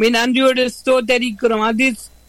உம்மை நன்றியோடு ஸ்தோத்தரிக்கிறோம் அதி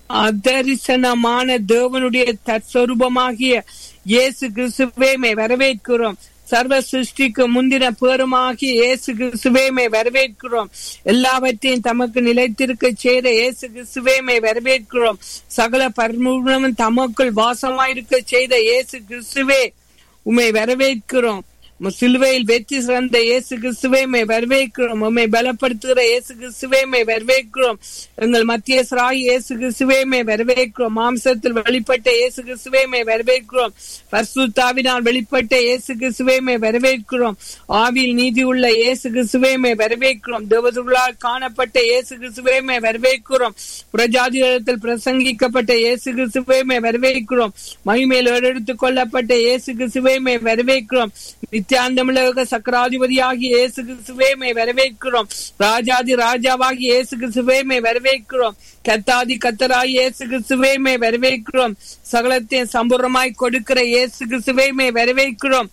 அதரிசனமான தேவனுடைய தற்சொரூபமாகிய இயேசு கிறிஸ்துவே வரவேற்கிறோம் சர்வ சிருஷ்டிக்கு முந்தின பேருமாகி இயேசு கிறிஸ்துவேமை வரவேற்கிறோம் எல்லாவற்றையும் தமக்கு நிலைத்திருக்க செய்த இயேசு கிறிஸ்துவேமை வரவேற்கிறோம் சகல பரிமூலமும் தமக்குள் வாசமாயிருக்க செய்த இயேசு கிறிஸ்துவே உம்மை வரவேற்கிறோம் சிலுவையில் வெற்றி சிறந்த இயேசு கிறிஸ்துவேமை வரவேற்கிறோம் உண்மை பலப்படுத்துகிற இயேசு கிறிஸ்துவேமை வரவேற்கிறோம் எங்கள் மத்திய சிராய் இயேசு கிறிஸ்துவேமை வரவேற்கிறோம் மாம்சத்தில் வெளிப்பட்ட இயேசு கிறிஸ்துவேமை வரவேற்கிறோம் பர்சுத்தாவினால் வெளிப்பட்ட இயேசு கிறிஸ்துவேமை வரவேற்கிறோம் ஆவியில் நீதி உள்ள இயேசு கிறிஸ்துவேமை வரவேற்கிறோம் தேவதுள்ளால் காணப்பட்ட இயேசு கிறிஸ்துவேமை வரவேற்கிறோம் புறஜாதிகளிடத்தில் பிரசங்கிக்கப்பட்ட இயேசு கிறிஸ்துவேமை வரவேற்கிறோம் மகிமேல் எடுத்துக் கொள்ளப்பட்ட இயேசு கிறிஸ்துவேமை வரவேற்கிறோம் நித்தியாந்தமிழக சக்கராதிபதியாகி இயேசு கிறிஸ்துவேமை வரவேற்கிறோம் ராஜாதி ராஜாவாகி இயேசு கிறிஸ்துவேமை வரவேற்கிறோம் கத்தாதி கத்தராய் இயேசு கிறிஸ்துவேமை வரவேற்கிறோம் சகலத்தையும் சம்பூர்ணமாய் கொடுக்கிற இயேசு கிறிஸ்துவேமை வரவேற்கிறோம்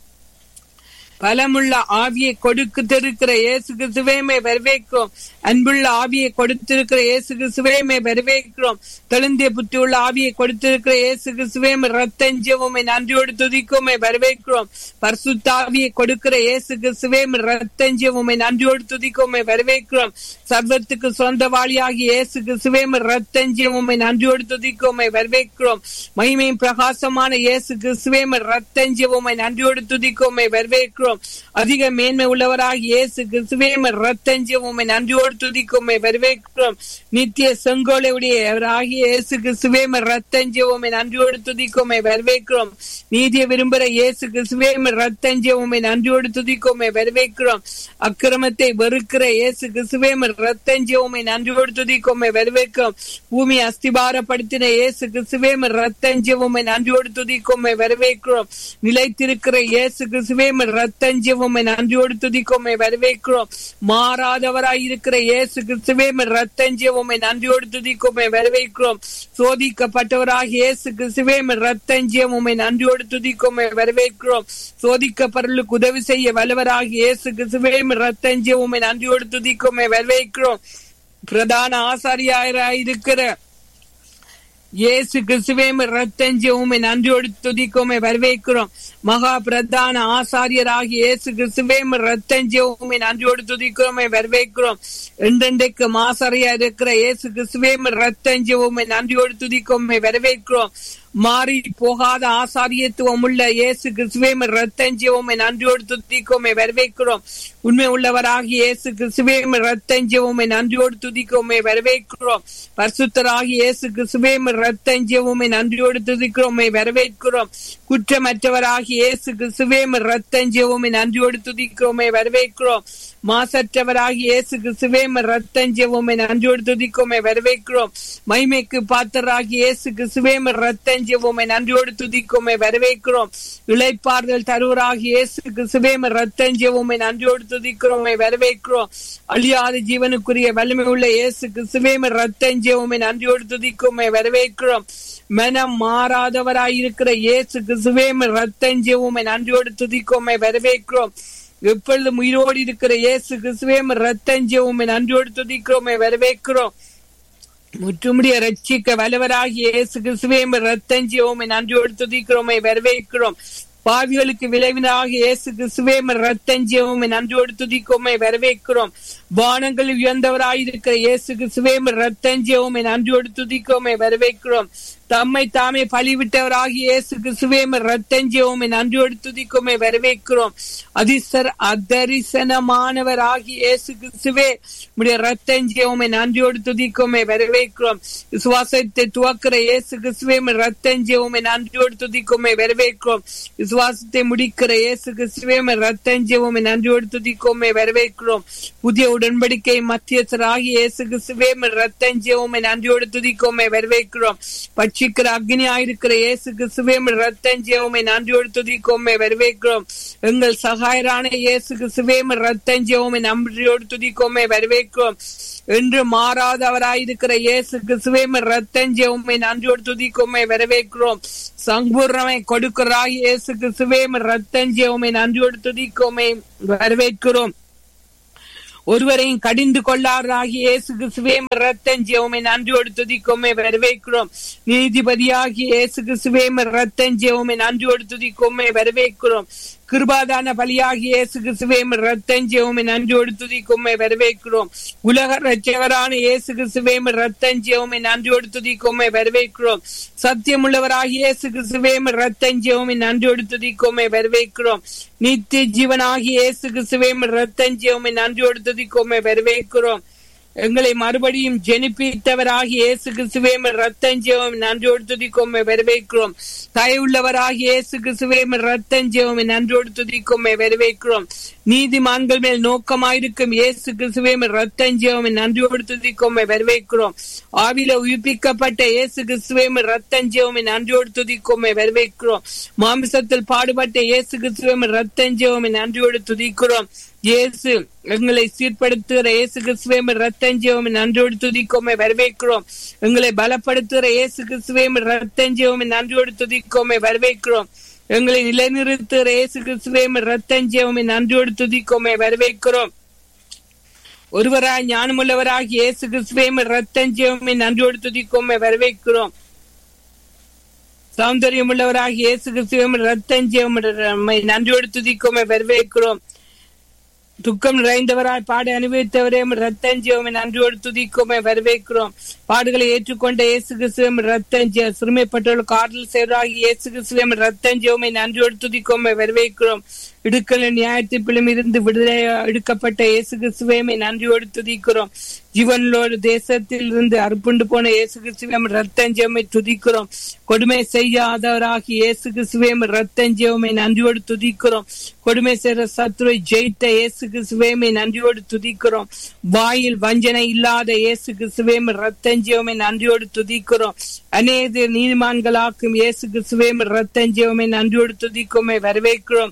பலமுள்ள ஆவியை கொடுத்திருக்கிற இயேசு கிறிஸ்துவேமை வரவேற்கிறோம் அன்புள்ள ஆவியை கொடுத்திருக்கிற இயேசு கிறிஸ்துவேமை வரவேற்கிறோம் தெளிந்திய புத்தியுள்ள ஆவியை கொடுத்திருக்கிற இயேசு கிறிஸ்துவேமை ரத்தஞ்சவுமை நன்றியோடு துதிக்குமை வரவேற்கிறோம் பரிசுத்தாவியை கொடுக்கிற இயேசு கிறிஸ்துவேமை ரத்தஞ்சவுமை நன்றியோடு துதிக்குமை வரவேற்கிறோம் சர்வத்துக்கு சொந்தவாளியாகி இயேசு கிறிஸ்துவேமை ரத்தஞ்சவுமை நன்றியோடு துதிக்குமை வரவேற்கிறோம் மகிமையும் பிரகாசமான இயேசு கிறிஸ்துவேமை ரத்தஞ்சவுமை நன்றியோடு துதிக்குமை வரவேற்கிறோம் அதிக மேன்மை உள்ளவராக இயேசு கிறிஸ்துவே ரத்தஞ்சவுமை நன்றியோடு துதிக்குமை வரவேற்கிறோம் நித்திய செங்கோலை உடையவராகிய இயேசு கிறிஸ்துவே ரத்தஞ்சவுமை நன்றியோடு துதிக்குமை வரவேற்கிறோம் நீதியை விரும்புகிற இயேசு கிறிஸ்துவே ரத்தஞ்சவுமை நன்றியோடு துதிக்குமை வரவேற்கிறோம் அக்கிரமத்தை வெறுக்கிற இயேசு கிறிஸ்துவே ரத்தஞ்சவுமை நன்றியோடு துதிக்குமை வரவேற்கிறோம் பூமி அஸ்திபாரப்படுத்தின இயேசு கிறிஸ்துவே ரத்தஞ்சவுமை நன்றியோடு துதிக்குமை வரவேற்கிறோம் நிலைத்திருக்கிற இயேசு கிறிஸ்துவே ரத்தஞ்சவுமை நன்றியோடு துதிக்குமை வரவேற்கிறோம் மாறாதவராய் இருக்கிற இயேசு கிறிஸ்துவே ரத்தஞ்சவுமை நன்றியோடு துதிக்குமை வரவேற்கிறோம் சோதிக்கப்பட்டவராக இயேசு கிறிஸ்துவே ரத்தஞ்சவுமை நன்றியோடு துதிக்குமை வரவேற்கிறோம் சோதிக்கப்பொருளுக்கு உதவி செய்ய வல்லவராக இயேசு கிறிஸ்துவே ரத்தஞ்சவுமை நன்றியோடு துதிக்குமை வரவேற்கிறோம் பிரதான ஆசாரியாராய் இருக்கிற இயேசு கிறிஸ்துவே ரத்தஞ்சவுமை நன்றியோடு துதிக்குமை வரவேற்கிறோம் மகா பிரதான ஆசாரியராகி இயேசு கிறிஸ்துவே ரத்தஞ்சவுமை நன்றியோடு துதிக்கிறோமை வரவேற்கிறோம் என்றென்றைக்கு மாசாரியா இருக்கிற இயேசு கிறிஸ்துவே ரத்தஞ்சவுமை நன்றியோடு துதிக்குமை வரவேற்கிறோம் மாறி போகாத ஆசாரியத்துவம் உள்ள இயேசு கிறிஸ்துவே ரத்தஞ்சவுமை நன்றியோடு துதிக்குமை வரவேற்கிறோம் உண்மை உள்ளவராகி இயேசு கிறிஸ்துவே ரத்தஞ்சவுமை நன்றியோடு துதிக்குமை வரவேற்கிறோம் பரிசுத்தராகி இயேசு கிறிஸ்துவே ரத்தஞ்சவுமை நன்றியோடு துதிக்கிறோமை வரவேற்கிறோம் குற்றமற்றவராகி இயேசு கிறிஸ்துவே ரத்தஞ்சவுமை நன்றியோடு துதிக்கிறோமை வரவேற்கிறோம் மாசற்றவராகி இயேசு கிறிஸ்துவே ரத்தஞ்சவுமை நன்றியோடு துதிக்குமை வரவேற்கிறோம் மைமைக்கு பாத்தராகி இயேசு கிறிஸ்துவே ரத்தஞ்சவுமை நன்றியோடு துதிக்குமை வரவேற்கிறோம் இளைப்பாறுதல் தருவராகி இயேசு கிறிஸ்துவே ரத்தஞ்சவுமை நன்றியோடு துதிக்கிறோமை வரவேற்கிறோம் அழியாத ஜீவனுக்குரிய வலிமை உள்ள இயேசு கிறிஸ்துவே ரத்தஞ்சவுமை நன்றியோடு துதிக்குமை வரவேற்கிறோம் மனம் மாறாதவராய் இருக்கிற இயேசு கிறிஸ்துவே ரத்தஞ்சவுமை நன்றியோடு துதிக்குமை வரவேற்கிறோம் எப்பொழுதும் உயிரோடு இருக்கிற இயேசு கிறிஸ்துவே ரத்தஞ்சவுமை நன்றியோடு துதிக்கிறோமை வரவேற்கிறோம் முற்றுமுடிய ரட்சிக்க வல்லவராகி இயேசு கிறிஸ்துவே ரத்தஞ்சவுமை நன்றியோடு துதிக்கிறோமை வரவேற்கிறோம் பாவிகளுக்கு விளைவினாக இயேசு கிறிஸ்துவே ரத்தஞ்சவுமை நன்றியோடு துதிக்கோமை வரவேற்கிறோம் வானங்களில் உயர்ந்தவராயிருக்கிற இயேசு கிறிஸ்துவே ரத்தஞ்சவுமை நன்றியோடு துதிக்கோமை வரவேற்கிறோம் தம்மை தாமே பழிவிட்டவராகி இயேசு கிறிஸ்துவே ரத்தஞ்சவுமை நன்றியோடு துதிக்குமை வரவேற்கிறோம் அதிசர் அதரிசனமானவராகி இயேசு கிறிஸ்துவே உடைய ரத்தஞ்சவுமை நன்றியோடு துதிக்குமை வரவேற்கிறோம் விசுவாசத்தை துவக்கிற இயேசு கிறிஸ்துவே ரத்தஞ்சவுமை நன்றியோடு துதிக்குமை வரவேற்கிறோம் விசுவாசத்தை முடிக்கிற இயேசு கிறிஸ்துவே ரத்தஞ்சவுமை நன்றியோடு துதிக்குமை வரவேற்கிறோம் புதிய உடன்படிக்கை மத்தியசராகி இயேசு கிறிஸ்துவே ரத்தஞ்சவுமை நன்றியோடு துதிக்குமை வரவேற்கிறோம் பட்சிக்கிற அக்னி ஆயிருக்கிற இயேசு கிறிஸ்துவே ரத்தஞ்சவுமை நன்றியோடு துதிக்கோமை வரவேற்கிறோம் எங்கள் சகாயரான இயேசு கிறிஸ்துவே ரத்தஞ்சவுமை நன்றியோடு துதிக்கோமை வரவேற்கிறோம் என்று மாறாதவராயிருக்கிற இயேசு கிறிஸ்துவே ரத்தஞ்சவுமை நன்றியோடு துதிக்கோமை வரவேற்கிறோம் சம்பூர்ணமை கொடுக்கிறாய் இயேசு கிறிஸ்துவே ரத்தஞ்சவுமை நன்றியோடு துதிக்கோமை வரவேற்கிறோம் ஒருவரையும் கடிந்து கொள்ளாராகி இயேசு கிறிஸ்துவே ரத்தம் ஜெவமை நன்றியோடு துதிக்கோமே வரவேற்கிறோம் நீதிபதியாகி இயேசு கிறிஸ்துவே ரத்தம் ஜெவமை நன்றியோடு துதிக்கோமே வரவேற்கிறோம் கிருபாதான பலியாகி இயேசு கிறிஸ்துவே ரத்தம் ஜெவமை நன்றியோடு துதிக்கோமே வரவேற்கிறோம் உலக ரட்சகரான இயேசு கிறிஸ்துவே ரத்தம் ஜெவமை நன்றியோடு துதிக்கோமே வரவேற்கிறோம் சத்தியமுள்ளவராகி இயேசு கிறிஸ்துவே ரத்தம் ஜெவமை நன்றியோடு துதிக்கோமே வரவேற்கிறோம் நித்திய ஜீவனாகி இயேசு கிறிஸ்துவே ரத்தம் ஜெவமை நன்றியோடு துதிக்கோமே வரவேற்கிறோம் எங்களை மறுபடியும் ஜெனிப்பித்தவராகி இயேசு கிறிஸ்துவே ரத்தம் ஜெவம் நன்றியோடு துதிக்கோமே வரவேற்கிறோம் தயவுள்ளவராகி இயேசு கிறிஸ்துவே ரத்தம் ஜெவம் நன்றியோடு துதிக்கோமே வரவேற்கிறோம் நீதிமான்கள் மேல் நோக்கமாயிருக்கும் இயேசு கிறிஸ்துவே ரத்தம் ஜெவம் நன்றியோடு துதிக்கோமே வரவேற்கிறோம் ஆவில உயிர்ப்பிக்கப்பட்ட இயேசு கிறிஸ்துவே ரத்தம் ஜெவம் நன்றியோடு துதிக்கோமே வரவேற்கிறோம் மாமிசத்தில் பாடுபட்ட இயேசு கிறிஸ்துவே ரத்தம் ஜெவம் நன்றியோடு துதிக்கிறோம் இயேசு எங்களை சீர்படுத்துகிற இயேசு கிறிஸ்துவே ரத்தஞ்சேவம் நன்றியோடு துதிக்கோமே வரவேற்கிறோம் எங்களை பலப்படுத்துகிற இயேசு கிறிஸ்துவே ரத்தஞ்சேவம் நன்றியோடு துதிக்கோமே வரவேற்கிறோம் எங்களை நிலைநிறுத்துகிற இயேசு கிறிஸ்துவே ரத்தஞ்சேவம் நன்றியோடு துதிக்கோமே வரவேற்கிறோம் ஒருவராய் ஞானமுள்ளவராகி இயேசு கிறிஸ்துவே ரத்தஞ்சேவமே நன்றியோடு துதிக்கோமே வரவேற்கிறோம் சௌந்தரியம் உள்ளவராகி இயேசு கிறிஸ்துவே ரத்தஞ்சேவம் நன்றியோடு துதிக்கோமே வரவேற்கிறோம் துக்கம் நிறைந்தவராய் பாடி அனுபவித்தவரே ரத்தஞ்சியோமை நன்றியோடு துதிக்கோமே வரவேற்கிறோம் பாடுகளை ஏற்றுக்கொண்ட இயேசு கிறிஸ்துவம் ரத்தஞ்சிய சிறுமைப்பட்டவர்களுக்கு ஆறுதல் செய்வராகி இயேசு கிறிஸ்துவம் ரத்தஞ்சியோமை நன்றியோடு துதிக்கோமே வரவேற்கிறோம் இடுக்கல நியாயத்திப்பிலும் இருந்து விடுதலை எடுக்கப்பட்ட இயேசு கிறிஸ்துவைமை நன்றியோடு துதிக்கிறோம் ஜீவனோடு தேசத்தில் இருந்து அறுப்புண்டு போன இயேசு கிறிஸ்துவம் ரத்தஞ்சேமை துதிக்கிறோம் கொடுமை செய்யாதவராகி இயேசு கிறிஸ்துவம் ரத்தஞ்சேமை நன்றியோடு துதிக்கிறோம் கொடுமை செய்கிற சத்துரை ஜெயித்த இயேசு கிறிஸ்துவேமை நன்றியோடு துதிக்கிறோம் வாயில் வஞ்சனை இல்லாத இயேசு கிறிஸ்துவேம் ரத்தஞ்சேவமை நன்றியோடு துதிக்கிறோம் அநேக நீதிமான்களாக்கும் இயேசு கிறிஸ்துவேம் ரத்தஞ்சேவமை நன்றியோடு துதிக்கோமே வரவேற்கிறோம்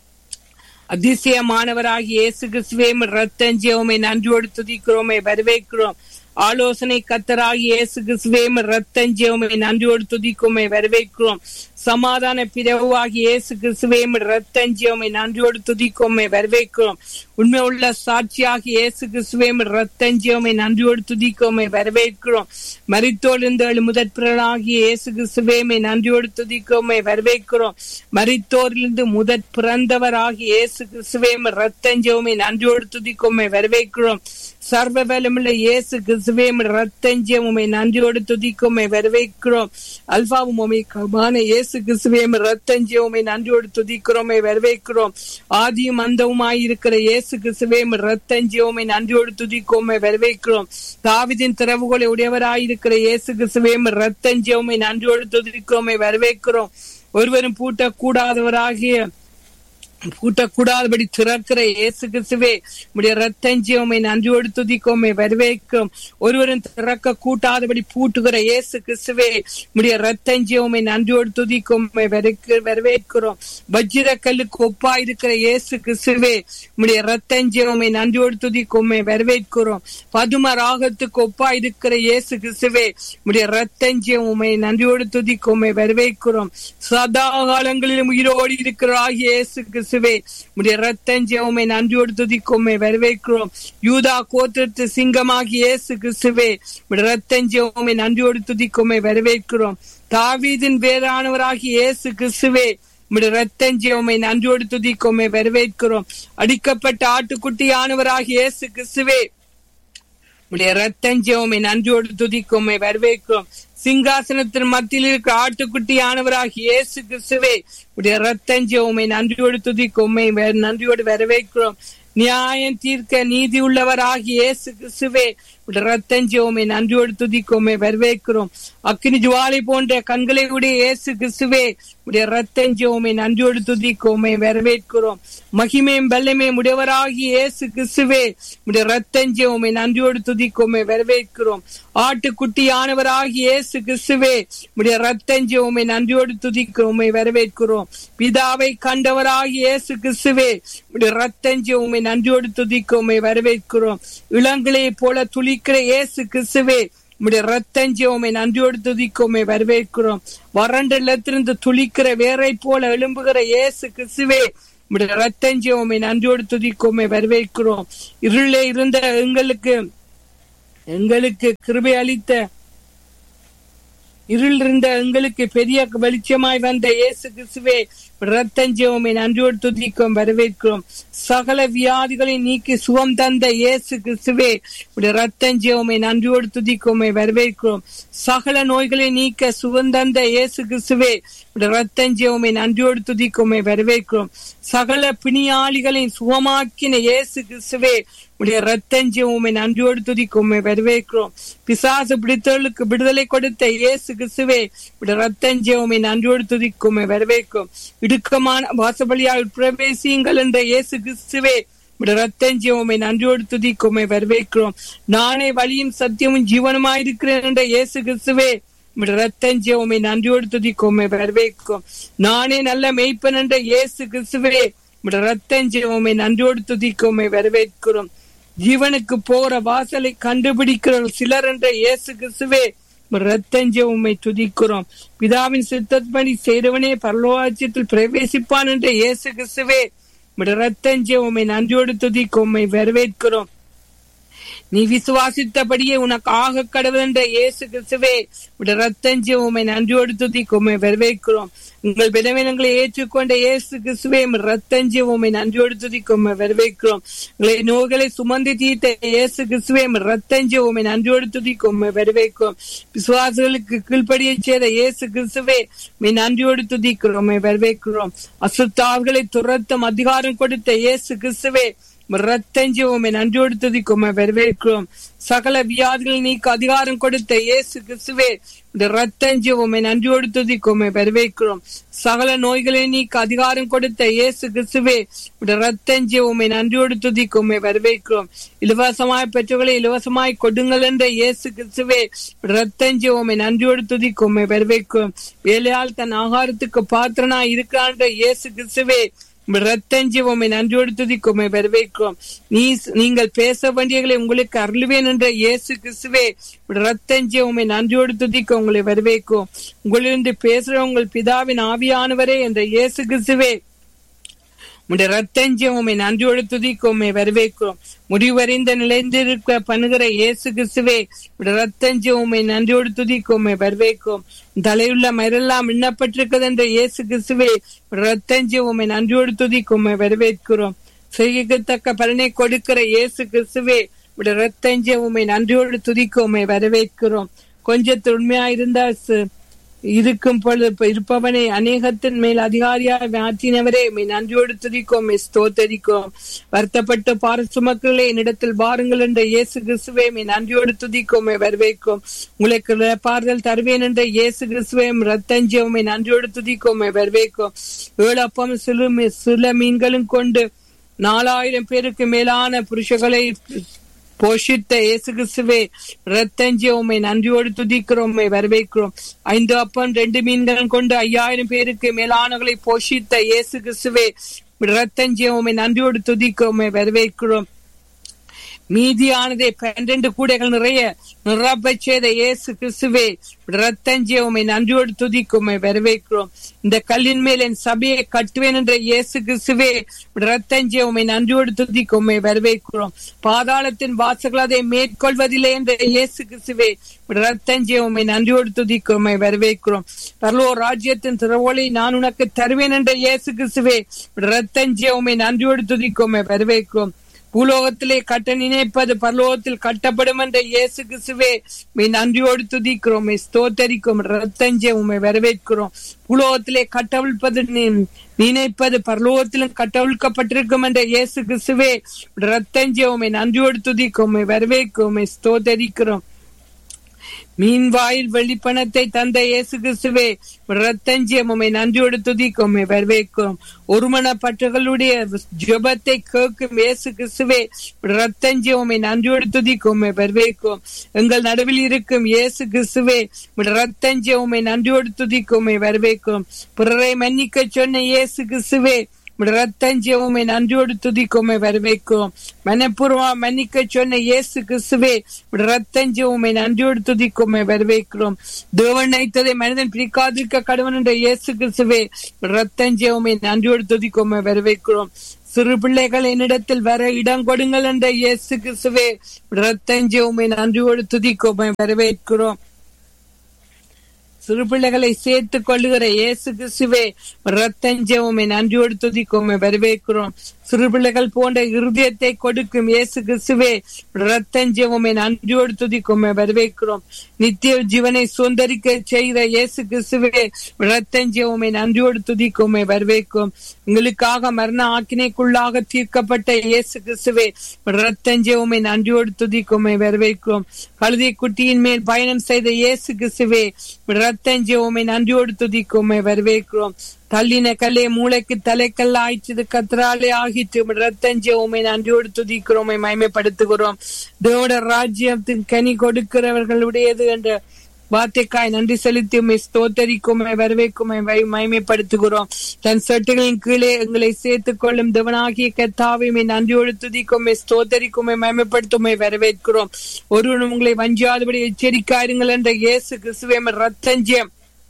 அதிசயமானவராகி இயேசு கிறிஸ்துவேம் ரத்தஞ்சேவமை நன்றியோடு துதிக்கிறோமே வரவேற்கிறோம் ஆலோசனை கத்தராகி இயேசு கிறிஸ்துவேம் ரத்தஞ்சேவமை நன்றியோடு துதிக்குமே வரவேற்கிறோம் சமாதான பிறவாகி இயேசு கிறிஸ்துவேம் ரத்தஞ்சேவமை நன்றியோடு துதிக்குமே வரவேற்கிறோம் உண்மை உள்ள சாட்சியாகி இயேசு கிறிஸ்துவேம் ரத்தஞ்சேவமை நன்றியோடு துதிக்குமே வரவேற்கிறோம் மரித்தோழிந்த முதற் பிறனாகி இயேசு கிறிஸ்துவேமை நன்றியோடு துதிக்குமே வரவேற்கிறோம் மரித்தோரிலிருந்து முதற் பிறந்தவராகி இயேசு கிறிஸ்துவேம் ரத்தஞ்சேவமை நன்றியோடு துதிக்குமே வரவேற்கிறோம் சர்வ பலமுள்ள இயேசு கிறிஸ்துவேம் ரத்தஞ்சேவமை நன்றியோடு துதிக்குமே வரவேற்கிறோம் அல்பாவும் ஒமைக்கமான இயேசு கிறிஸ்துவேம் ரத்தஞ்சேவமை நன்றியோடு துதிக்கிறோமே வரவேற்கிறோம் ஆதியும் அந்தவுமாய் இருக்கிற இயேசு கிறிஸ்துவேம் ரத்தஞ்சேவமை நன்றியோடு துதிக்கோமே வரவேற்கிறோம் தாவிதின் திறவுகளை உடையவராயிருக்கிற இயேசு கிறிஸ்துவேம் ரத்தஞ்சேவமை நன்றியோடு துதிக்கிறோமே வரவேற்கிறோம் ஒருவரும் பூட்டக்கூடாதவராகிய பூட்டக்கூடாதபடி திறக்கிற இயேசு கிறிஸ்துவே உடைய ரத்தஞ்சியோமை நன்றியோடு துதிக்கோமே வரவேற்கும் ஒருவரும் திறக்க கூட்டாதபடி பூட்டுகிற இயேசு கிறிஸ்துவே உடைய ரத்தஞ்சியோமை நன்றியோடு துதிக்கோமே வரவேற்கிறோம் வஜ்ர கல்லுக்கு ஒப்பா இருக்கிற இயேசு கிறிஸ்துவே உடைய ரத்தஞ்சியோமை நன்றியோடு துதிக்கோமே வரவேற்கிறோம் பதும ராகத்துக்கு ஒப்பா இருக்கிற இயேசு கிறிஸ்துவே உடைய ரத்தஞ்சியோமை நன்றியோடு துதிக்கோமே வரவேற்கிறோம் சதா காலங்களிலும் உயிரோடு இருக்கிற ஆகிய இயேசு கிறிஸ்துவே உடைய ரத்தஞ்சேவுமை நன்றியோடு துதிக்கோமே வரவேற்கிறோம் யூதா கோத்திரத்து சிங்கமாகி இயேசு கிறிஸ்துவே உடைய ரத்தஞ்சேவுமை நன்றியோடு துதிக்கோமே வரவேற்கிறோம் தாவீதின் வேறானவராகி இயேசு கிறிஸ்துவே உடைய ரத்தஞ்சேவுமை நன்றியோடு துதிக்கோமே வரவேற்கிறோம் அடிக்கப்பட்ட ஆட்டுக்குட்டியானவராகி இயேசு கிறிஸ்துவே உடைய ரத்தஞ்சேவுமை நன்றியோடு துதிக்கோமே வரவேற்கிறோம் சிங்காசனத்தின் மத்தியில் இருக்கிற ஆட்டுக்குட்டியானவராகி இயேசு கிறிஸ்துவே உடைய ரத்தஞ்சேவுமை நன்றியோடு துதிக்கோமே நன்றியோடு வரவேற்கிறோம் நியாயம் தீர்க்க நீதி உள்ளவராகி இயேசு கிறிஸ்துவே ரத்தஞ்சோமை நன்றியோடு துதிக்கோமே வரவேற்கிறோம் அக்னி ஜுவாலை போன்ற கண்களை உடைய இயேசு கிறிஸ்துவே உடைய ரத்தஞ்சோமை நன்றியோடு துதிக்கோமே வரவேற்கிறோம் மகிமையும் வல்லமையும் உடையவராகி இயேசு கிறிஸ்துவே உடைய ரத்தஞ்சோமை நன்றியோடு துதிக்கோமே வரவேற்கிறோம் ஆட்டுக்குட்டியானவராகி இயேசு கிறிஸ்துவே உடைய ரத்தஞ்சோமை நன்றியோடு துதிக்கோமே வரவேற்கிறோம் பிதாவை கண்டவராகி இயேசு கிறிஸ்துவே உடைய ரத்தஞ்சோமை நன்றியோடு துதிக்கோமே வரவேற்கிறோம் இளங்களையை போல துளிக்கிற இயேசு கிறிஸ்துவே உடைய ரத்தஞ்சோமை நன்றியோடு துதிக்கோமே வரவேற்கிறோம் வறண்ட இல்லத்திலிருந்து துளிக்கிற வேரை போல எழும்புகிற இயேசு கிறிஸ்துவே உம்முடைய ரத்தஞ்சம் உம்மை நன்றியோடு துதிக்கும் உம்மை வரவேற்கிறோம் இருளே இருந்த எங்களுக்கு எங்களுக்கு கிருபை அளித்த இருள் இருந்த எங்களுக்கு பெரிய வெளிச்சமாய் வந்த இயேசு கிறிஸ்துவே ரத்தஞ்சவமை நன்றியோடு துதிக்கும் வரவேற்கிறோம் சகல வியாதிகளை நீக்கி சுகம் தந்த இயேசு கிறிஸ்துவே ரத்தஞ்சவமை நன்றியோடு துதிக்குமை வரவேற்கிறோம் சகல நோய்களை நீக்க சுகம் தந்த இயேசு கிறிஸ்துவே ரத்தஞ்சவமை நன்றியோடு துதிக்குமை வரவேற்கிறோம் சகல பிணியாளிகளின் சுகமாக்கின இயேசு கிறிஸ்துவே உடைய ரத்தஞ்சியம் உண்மை நன்றியோடு துதிக்கும் உண்மை வரவேற்கிறோம் பிசாசு பிடித்தவர்களுக்கு விடுதலை கொடுத்த இயேசு கிறிஸ்துவே உடைய ரத்தஞ்சியம் உண்மை நன்றியோடு துதிக்கும் உண்மை வரவேற்கும் இடுக்கமான வாசபலியால் பிரவேசியுங்கள் என்ற இயேசு கிறிஸ்துவே உடைய ரத்தஞ்சியம் உண்மை நன்றியோடு துதிக்கும் உண்மை வரவேற்கிறோம் நானே வழியும் சத்தியமும் ஜீவனுமாயிருக்கிறேன் என்ற இயேசு கிறிஸ்துவே ரத்தஞ்சியம் உண்மை நன்றியோடு துதிக்கும் உண்மை வரவேற்கும் நானே நல்ல மெய்ப்பன் என்ற இயேசு கிறிஸ்துவே ரத்தஞ்சியமை நன்றியோடு துதிக்குமை வரவேற்கிறோம் ஜீவனுக்கு போற வாசலை கண்டுபிடிக்கிற சிலர் என்ற இயேசு கிறிஸ்துவே ரத்தஞ்ச உண்மை துதிக்கிறோம் பிதாவின் சித்தப்படி செய்தவனே பரலோகாட்சியத்தில் பிரவேசிப்பான் என்ற இயேசு கிறிஸ்துவே ரத்தஞ்ச உண்மை நன்றியோடு துதிக்கும் உண்மை வரவேற்கிறோம் நீ விசுவாசித்தபடியே உனக்கு ஆக கடவுள் என்ற இயேசு கிறிஸ்துவே ரத்தஞ்சி உண்மை நன்றியோடு துதிக்கும் உண்மை வரவேற்கிறோம் உங்கள் விதவினங்களை ஏற்றுக்கொண்ட இயேசு கிறிஸ்துவே ரத்தஞ்சி உண்மை நன்றியோடு துதிக்கும் உண்மை வரவேற்கிறோம் உங்களை நோய்களை சுமந்து தீர்த்த இயேசு கிறிஸ்துவே ரத்தஞ்சி உண்மை நன்றியோடு துதிக்கும் உண்மை வரவேற்கும் விசுவாசிகளுக்கு கீழ்ப்படிய செய்த இயேசு கிறிஸ்துவே உண்மை நன்றியோடு துதிக்கிறோம் உண்மை வரவேற்கிறோம் அசுத்தாவுகளை துரத்தும் அதிகாரம் கொடுத்த இயேசு கிறிஸ்துவே ரத்தஞ்சி உண்மை நன்றியோடு துதிக்கும் வரவேற்கிறோம் சகல வியாதிகள் நீக்க அதிகாரம் கொடுத்த இயேசு கிறிஸ்துவே இந்த ரத்தஞ்சி உண்மை நன்றியோடு துதிக்கும் வரவேற்கிறோம் சகல நோய்களை நீக்க அதிகாரம் கொடுத்த இயேசு கிறிஸ்துவே இந்த ரத்தஞ்சி உண்மை நன்றியோடு துதிக்கும் வரவேற்கிறோம் இலவசமாய் பெற்றவர்களை இலவசமாய் கொடுங்கள் என்ற இயேசு கிறிஸ்துவே ரத்தஞ்சி உண்மை நன்றியோடு துதிக்கும் வரவேற்கிறோம் வேலையால் தன் ஆகாரத்துக்கு பாத்திரனா இருக்கிறான் இயேசு கிறிஸ்துவே ரத்தஞ்சி உண்மை நன்றியோடு துதிக்குமை வரவேற்கிறோம் நீ நீங்கள் பேச வேண்டியகளை உங்களுக்கு அருளுவேன் என்ற இயேசு கிறிஸ்துவே ரத்தஞ்சி உண்மை நன்றியோடு துதிக்க உங்களை வரவேற்கும் உங்களிருந்து பேசுற உங்கள் பிதாவின் ஆவியானவரே என்ற இயேசு கிறிஸ்துவே உடைய ரத்தஞ்சியம் உண்மை நன்றியோடு துதிக்கும் உண்மை வரவேற்கிறோம் முடிவறிந்த நிலைந்திருக்க பண்ணுகிற இயேசு கிறிஸ்துவே ரத்தஞ்சியம் உண்மை நன்றியோடு துதிக்கும் உண்மை வரவேற்கும் தலையுள்ள மயிரெல்லாம் எண்ணப்பட்டிருக்கிறது என்ற இயேசு கிறிஸ்துவே ரத்தஞ்சியம் உண்மை நன்றியோடு துதிக்கும் உண்மை வரவேற்கிறோம் செய்யத்தக்க பலனை கொடுக்கிற இயேசு கிறிஸ்துவே ரத்தஞ்சியம் உண்மை நன்றியோடு துதிக்கும் உண்மை வரவேற்கிறோம் கொஞ்சத்தில் உண்மையா இருந்தா இருக்கும் பொழுது இருப்பவனை அநேகத்தின் மேல் அதிகாரியாக மாற்றினவரே நன்றியோடு துதிக்கும் ஸ்தோத்தரிக்கும் வருத்தப்பட்டு பார சுமக்களே என்னிடத்தில் பாருங்கள் என்ற இயேசு கிறிஸ்துவே நன்றியோடு துதிக்கும் வரவேற்கும் உங்களுக்கு பாறுதல் தருவேன் என்ற இயேசு கிறிஸ்துவே ரத்தஞ்சியமை நன்றியோடு துதிக்கும் வரவேற்கும் ஏழு அப்பம் சிறு சில மீன்களும் கொண்டு நாலாயிரம் பேருக்கு மேலான புருஷர்களை போஷித்த இயேசு கிறிஸ்துவே ரத்தஞ்சி உண்மை நன்றியோடு துதிக்கிறோம் வரவேற்கிறோம் ஐந்து அப்பம் ரெண்டு மீன்கள் கொண்டு ஐயாயிரம் பேருக்கு மேலானவர்களை போஷித்த இயேசு கிறிஸ்துவே ரத்தஞ்சி உண்மை நன்றியோடு துதிக்கிறோம் வரவேற்கிறோம் மீதியானதை பன்னிரண்டு கூடைகள் நிறைய நிரப்ப செய்த இயேசு கிறிஸ்துவே ரத்தஞ்சிய உண்மை நன்றியோடு துதிக்கும் வரவேற்கிறோம் இந்த கல்லின் மேல் என் சபையை கட்டுவேன் என்ற இயேசு கிறிஸ்துவே ரத்தஞ்சிய உண்மை நன்றியோடு துதிக்கும் வரவேற்கிறோம் பாதாளத்தின் வாசல்கள் அதை மேற்கொள்வதில்லை என்ற இயேசு கிறிஸ்துவே ரத்தஞ்சிய உண்மை நன்றியோடு துதிக்கும் வரவேற்கிறோம் பரலோ ராஜ்யத்தின் திறவோலை நான் உனக்கு தருவேன் என்ற இயேசு கிறிஸ்துவே ரத்தஞ்சிய உண்மை நன்றியோடு துதிக்கும் வரவேற்கிறோம் பூலோகத்திலே கட்ட நினைப்பது பரலோகத்தில் கட்டப்படும் என்ற இயேசு கிறிஸ்துவே மெய் நன்றியோடு துதிக்கிறோம் ஸ்தோத்தரிக்கும் ரத்தஞ்சே உண்மை வரவேற்கிறோம் பூலோகத்திலே கட்டவிழ்ப்பது நினைப்பது பரலோகத்திலும் கட்டவிழ்க்கப்பட்டிருக்கும் என்ற இயேசு கிறிஸ்துவே ரத்தஞ்சே உண்மை நன்றியோடு துதிக்கும் வரவேற்கும் ஸ்தோத்தரிக்கிறோம் மீன் வாயில் வெளிப்பணத்தை தந்த இயேசு கிறிஸ்துவே ரத்தஞ்சியம் உண்மை நன்றியோடு துதிக்கும் வரவேற்கும் ஒருமனப்பட்டகளுடைய ஜபத்தை கேட்கும் இயேசு கிறிஸ்துவே ரத்தஞ்சியம் உண்மை நன்றியோடு துதிக்கும் வரவேற்கும் எங்கள் நடுவில் இருக்கும் இயேசு கிறிஸ்துவே ரத்தஞ்சியம் உண்மை நன்றியோடு துதிக்கும் வரவேற்கும் பிறரை மன்னிக்க சொன்ன இயேசு கிறிஸ்துவே ரத்தஞ்சேவுமே நன்றியோடு துதிக்கோமே வரவேற்கிறோம் மனப்பூர்வமா மன்னிக்க சொன்ன இயேசு கிறிஸ்துவே ரத்தஞ்சேவுமே நன்றியோடு துதிக்கோமே வரவேற்கிறோம் தேவன் நினைத்ததை மனிதன் பிரிக்காதிருக்க கடவன் என்ற இயேசு கிறிஸ்துவே ரத்தஞ்சேவுமே நன்றியோடு துதிக்கோமே வரவேற்கிறோம் சிறு பிள்ளைகள் என்னிடத்தில் வர இடம் கொடுங்கள் என்ற இயேசு கிறிஸ்துவே ரத்தஞ்சேவுமே நன்றியோடு துதிக்கோமே வரவேற்கிறோம் சிறு பிள்ளைகளை சேர்த்துக் கொள்ளுகிற இயேசு கிறிஸ்துவே ரத்தஞ்சவுமே நன்றியோடு துதிக்கோமே வரவேற்கிறோம் சிறு பிள்ளைகள் போன்ற இருதயத்தை கொடுக்கும் இயேசு கிறிஸ்துவே ரத்தஞ்சவுமே நன்றியோடு துதிக்கோமே வரவேற்கிறோம் நித்திய ஜீவனை சுந்தரிக்க செய்த இயேசு கிறிஸ்துவே ரத்தஞ்சவுமே நன்றியோடு துதிக்கோமே வரவேற்கும் உங்களுக்காக மரண ஆக்கினைக்குள்ளாக தீர்க்கப்பட்ட இயேசு கிறிஸ்துவே ரத்தஞ்சவுமே நன்றியோடு துதிக்கோமே வரவேற்கிறோம் கழுதை குட்டியின் மேல் பயணம் செய்த இயேசு கிறிஸ்துவே ரத்தஞ்சவுமே நன்றியோடு துதிக்கோமே வரவேற்கிறோம் தள்ளின கல்லே மூளைக்கு தலைக்கல்ல ஆயிச்சது கத்திராலே ஆகிட்டு ரத்தஞ்சவுமே நன்றியோடு துதிக்கிறோமே மயமைப்படுத்துகிறோம் தேவோட ராஜ்யத்தின் கனி கொடுக்கிறவர்களுடையது என்ற வார்த்தைக்காய் நன்றி செலுத்தி உண்மை ஸ்தோத்தரிக்குமே வரவேற்குமே மயமைப்படுத்துகிறோம் தன் சட்டுகளின் கீழே எங்களை சேர்த்துக் கொள்ளும் தேவனாகிய கத்தாவையுமே நன்றியோடு துதிக்குமே ஸ்தோத்தரிக்குமே மயமைப்படுத்துமே வரவேற்கிறோம் ஒருவன் உங்களை வஞ்சாதபடி எச்சரிக்காருங்கள் என்ற இயேசு கிறிஸ்துவே ரத்தஞ்சியம்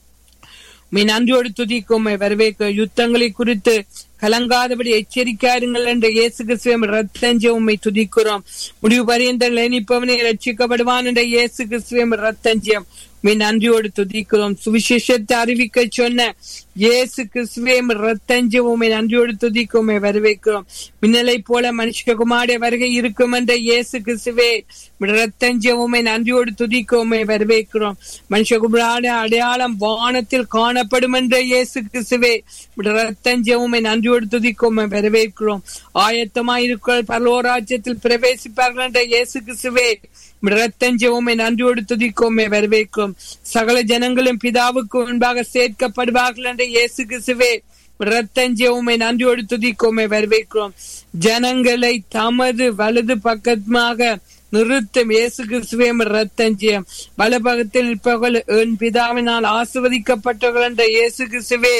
உண்மை நன்றியோடு துதிக்கும் வரவேற்க யுத்தங்களை குறித்து கலங்காதபடி எச்சரிக்காருங்கள் என்ற இயேசு கிறிஸ்துவம் ரத்தஞ்ச உண்மை துதிக்கிறோம் முடிவு பரியந்தங்கள் இணைப்பவனை ரட்சிக்கப்படுவான் என்ற இயேசு கிறிஸ்துவம் ரத்தஞ்சியம் உண்மை நன்றியோடு துதிக்கிறோம் சுவிசேஷத்தை அறிவிக்க சொன்ன இயேசு கிறிஸ்துவே ரத்தஞ்ச உண்மை நன்றியோடு துதிக்கும் வரவேற்கிறோம் மின்னலை போல மனுஷகுமாரிய வருகை இருக்கும் என்ற இயேசு கிறிஸ்துவே ரத்தஞ்ச உண்மை நன்றியோடு துதிக்கும் வரவேற்கிறோம் மனுஷகுமாரிய அடையாளம் வானத்தில் காணப்படும் என்ற இயேசு கிறிஸ்துவே ரத்தஞ்ச உண்மை நன்றியோடு துதிக்கும் வரவேற்கிறோம் ஆயத்தமாயிருக்கிற பரலோராஜ்யத்தில் பிரவேசிப்பார்கள் என்ற இயேசு கிறிஸ்துவே ரத்தஞ்சவுமே நன்றியோடு துதிக்கோமே வரவேற்கும் சகல ஜனங்களும் பிதாவுக்கு முன்பாக சேர்க்கப்படுவார்கள் என்ற இயேசு கிறிஸ்துவே ரத்தஞ்சவுமே நன்றியோடு துதிக்கோமே வரவேற்கிறோம் ஜனங்களை தமது வலது பக்கமாக நிறுத்தும் இயேசு கிறிஸ்துவே ரத்தஞ்சியம் வலபகத்தில் நிற்பவர்கள் என் பிதாவினால் ஆசிர்வதிக்கப்பட்டவர்கள் என்ற இயேசு கிறிஸ்துவே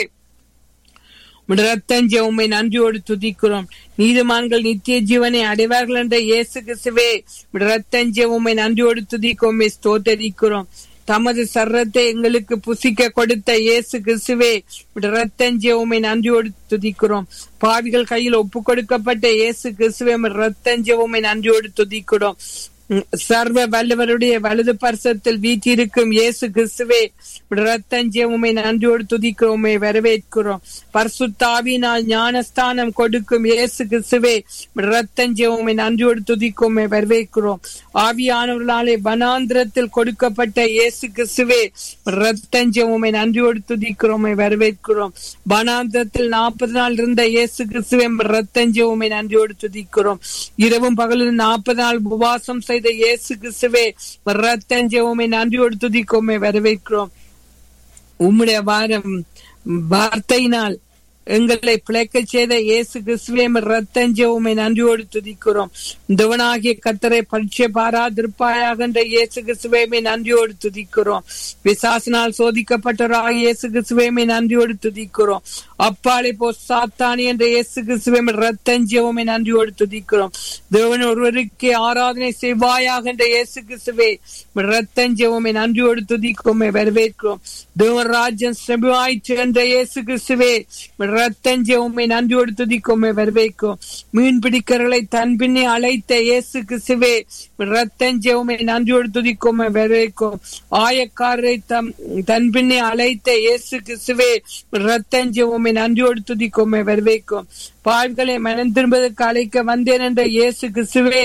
ரத்தஞ்ச உண்மை நன்றியோடு துதிக்கிறோம் நீதிமான்கள் நித்திய ஜீவனை அடைவார்கள் என்ற இயேசு கிறிஸ்துவே ரத்தஞ்ச உண்மை நன்றியோடு துதிக்கும் ஸ்தோத்தரிக்கிறோம் தமது சர்ரத்தை எங்களுக்கு புசிக்க கொடுத்த இயேசு கிறிஸ்துவே ரத்தஞ்ச உண்மை நன்றியோடு துதிக்கிறோம் பாவிகள் கையில் ஒப்பு கொடுக்கப்பட்ட இயேசு கிறிஸ்துவே ரத்தஞ்ச உண்மை நன்றியோடு துதிக்கிறோம் சர்வ வல்லவருடைய வலது பரிசத்தில் வீட்டிருக்கும் இயேசு கிறிஸ்துவே ரத்தஞ்சேவுமை நன்றியோடு துதிக்கிறோமே வரவேற்கிறோம் பர்சுத்தாவினால் ஞானஸ்தானம் கொடுக்கும் இயேசு கிறிஸ்துவே ரத்தஞ்சேவுமை நன்றியோடு துதிக்கோமே வரவேற்கிறோம் ஆவியானவர்களாலே வனாந்திரத்தில் கொடுக்கப்பட்ட இயேசு கிறிஸ்துவே ரத்தஞ்சேவுமை நன்றியோடு துதிக்கிறோமே வரவேற்கிறோம் வனாந்திரத்தில் நாற்பது நாள் இருந்த இயேசு கிறிஸ்துவே ரத்தஞ்சேவுமை நன்றியோடு துதிக்கிறோம் இரவும் பகலும் நாற்பது நாள் உபவாசம் செய்த இயேசு கிறிஸ்துவே ரத்தஞ்சவுமே நன்றியோடு துதிக்கோமே வரவேற்கிறோம் உம்முடைய வாரம் வார்த்தையினால் எங்களை பிழைக்க செய்த இயேசு கிறிஸ்துவே ரத்தஞ்சவுமை நன்றியோடு துதிக்கிறோம் தேவனாகிய கத்தரை பரீட்சை பாராதிருப்பாயாக என்ற இயேசு கிறிஸ்துவேமை நன்றியோடு துதிக்கிறோம் விசாசனால் சோதிக்கப்பட்டவராக இயேசு கிறிஸ்துவேமை நன்றியோடு துதிக்கிறோம் அப்பாலை போ சாத்தானி என்ற இயேசு கிறிஸ்துவை ரத்தஞ்சவுமை நன்றியோடு துதிக்கிறோம் தேவன் ஒருவருக்கு ஆராதனை செய்வாயாக என்ற இயேசு கிறிஸ்துவே ரத்தஞ்சவுமை நன்றியோடு துதிக்கோமே வரவேற்கிறோம் தேவன் ராஜ்யம் செபிவாய்ச்சு என்ற இயேசு கிறிஸ்துவே ரத்தஞ்சவுமை நன்றியோடு துதிக்கோமே வரவேற்கும் மீன் பிடிக்கிறவர்களை தன் பின்னே அழைத்த இயேசு கிறிஸ்துவே ரத்தஞ்சவுமை நன்றியோடு துதிக்கோமே வரவேற்கும் ஆயக்காரரை தம் தன் பின்னே அழைத்த இயேசு கிறிஸ்துவே ரத்தஞ்சவுமை நன்றியோடு துதிக்கோமே வரவேற்கும் பாவிகளை மனம் திரும்பதற்கு அழைக்க வந்தேன் என்ற இயேசு கிறிஸ்துவே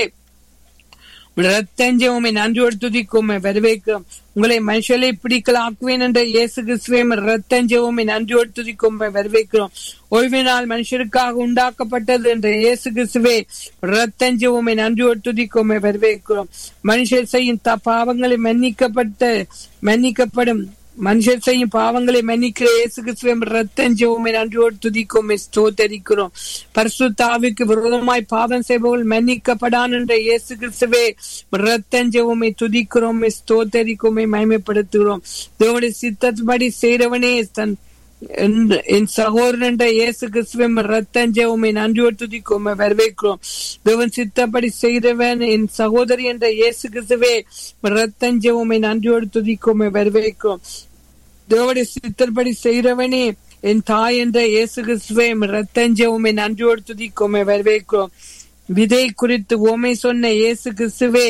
ரத்தஞ்சவுமை நன்றியோடு துதிக்குமே வரவேற்கும் உங்களை மனுஷலை பிடிக்கலாக்குவேன் என்ற இயேசு கிறிஸ்துவை ரத்தஞ்சவுமை நன்றியோடு துதிக்குமே வரவேற்கிறோம் ஓய்வு நாள் மனுஷருக்காக உண்டாக்கப்பட்டது என்ற இயேசு கிறிஸ்துவே ரத்தஞ்சவுமை நன்றியோடு துதிக்குமே வரவேற்கிறோம் மனுஷர் செய்யும் பாவங்களை மன்னிக்கப்பட்ட மன்னிக்கப்படும் மனுஷர் செய்யும் பாவங்களை மன்னிக்கிற இயேசு கிறிஸ்துவம் ரத்தஞ்சவுமே நன்றியோடு துதிக்கும் ஸ்தோத்தரிக்கிறோம் பரிசுத்தாவிக்கு விரோதமாய் பாவம் செய்பவர்கள் மன்னிக்கப்படான் என்ற இயேசு கிறிஸ்துவே ரத்தஞ்சவுமை துதிக்கிறோம் ஸ்தோத்தரிக்குமே மயமைப்படுத்துகிறோம் தேவனுடைய சித்தப்படி செய்கிறவனே தன் என்- என் சகோதரன் இயேசு கிறிஸ்துவின் ரத்தஞ்சே உண்மை நன்றியோடு துதிக்கும் உம்மை வரவேற்கிறோம் தேவன் சித்தப்படி செய்தவன் என் சகோதரி என்ற இயேசு கிறிஸ்துவே ரத்தஞ்சே உண்மை நன்றியோடு துதிக்கும் உம்மை வரவேற்கிறோம் தேவடைய சித்தற்படி செய்கிறவனே என் தாய் என்ற இயேசு கிறிஸ்துவே ரத்தஞ்சே உண்மை நன்றியோடு துதிக்கும் உம்மை வரவேற்கிறோம் விதை குறித்து உமை சொன்ன இயேசு கிறிஸ்துவே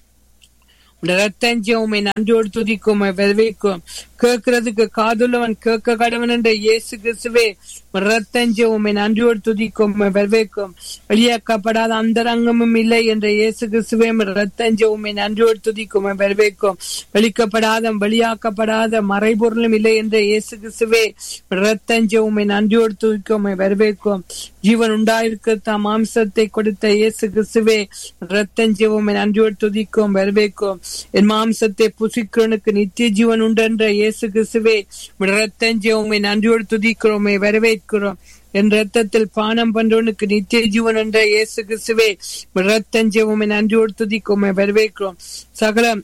ரத்தஞ்சே உண்மை நன்றியோடு துதிக்கும் உம்மை வரவேற்கும் கேட்கறதுக்கு காதுள்ளவன் கேட்க கடவன் என்ற இயேசு கிறிஸ்துவே ரத்தஞ்சே உண்மை நன்றியோடு துதிக்கும் உம்மை வரவேற்கும் வெளியாக்கப்படாத அந்தரங்கமும் இல்லை என்ற இயேசு கிறிஸ்துவே ரத்தஞ்சே உண்மை நன்றியோடு துதிக்கும் உம்மை வரவேற்கும் வெளிக்கப்படாத வெளியாக்கப்படாத மறைபொருளும் இல்லை என்ற இயேசு கிறிஸ்துவே ரத்தஞ்சே உண்மை நன்றியோடு துதிக்கும் உம்மை வரவேற்கும் ஜீவன் உண்டாயிருக்க தாம் மாம்சத்தை கொடுத்த இயேசு கிறிஸ்துவே ரத்தஞ்சே உம்மை நன்றியோடு துதிக்கும் வரவேற்கும் என் மாம்சத்தை புசிக்கிறவனுக்கு நித்திய ஜீவன் உண்டு என்ற இயேசு கிறிஸ்துவே ரத்தஞ்சே உம்மை நன்றியோடு துதிக்கிறோம் உம்மை வரவேற்கிறோம் என் ரத்தத்தில் பானம் பண்றவனுக்கு நித்திய ஜீவன் என்ற இயேசு கிறிஸ்துவே ரத்தஞ்சே உம்மை நன்றியோடு துதிக்கும் உம்மை வரவேற்கிறோம் சகல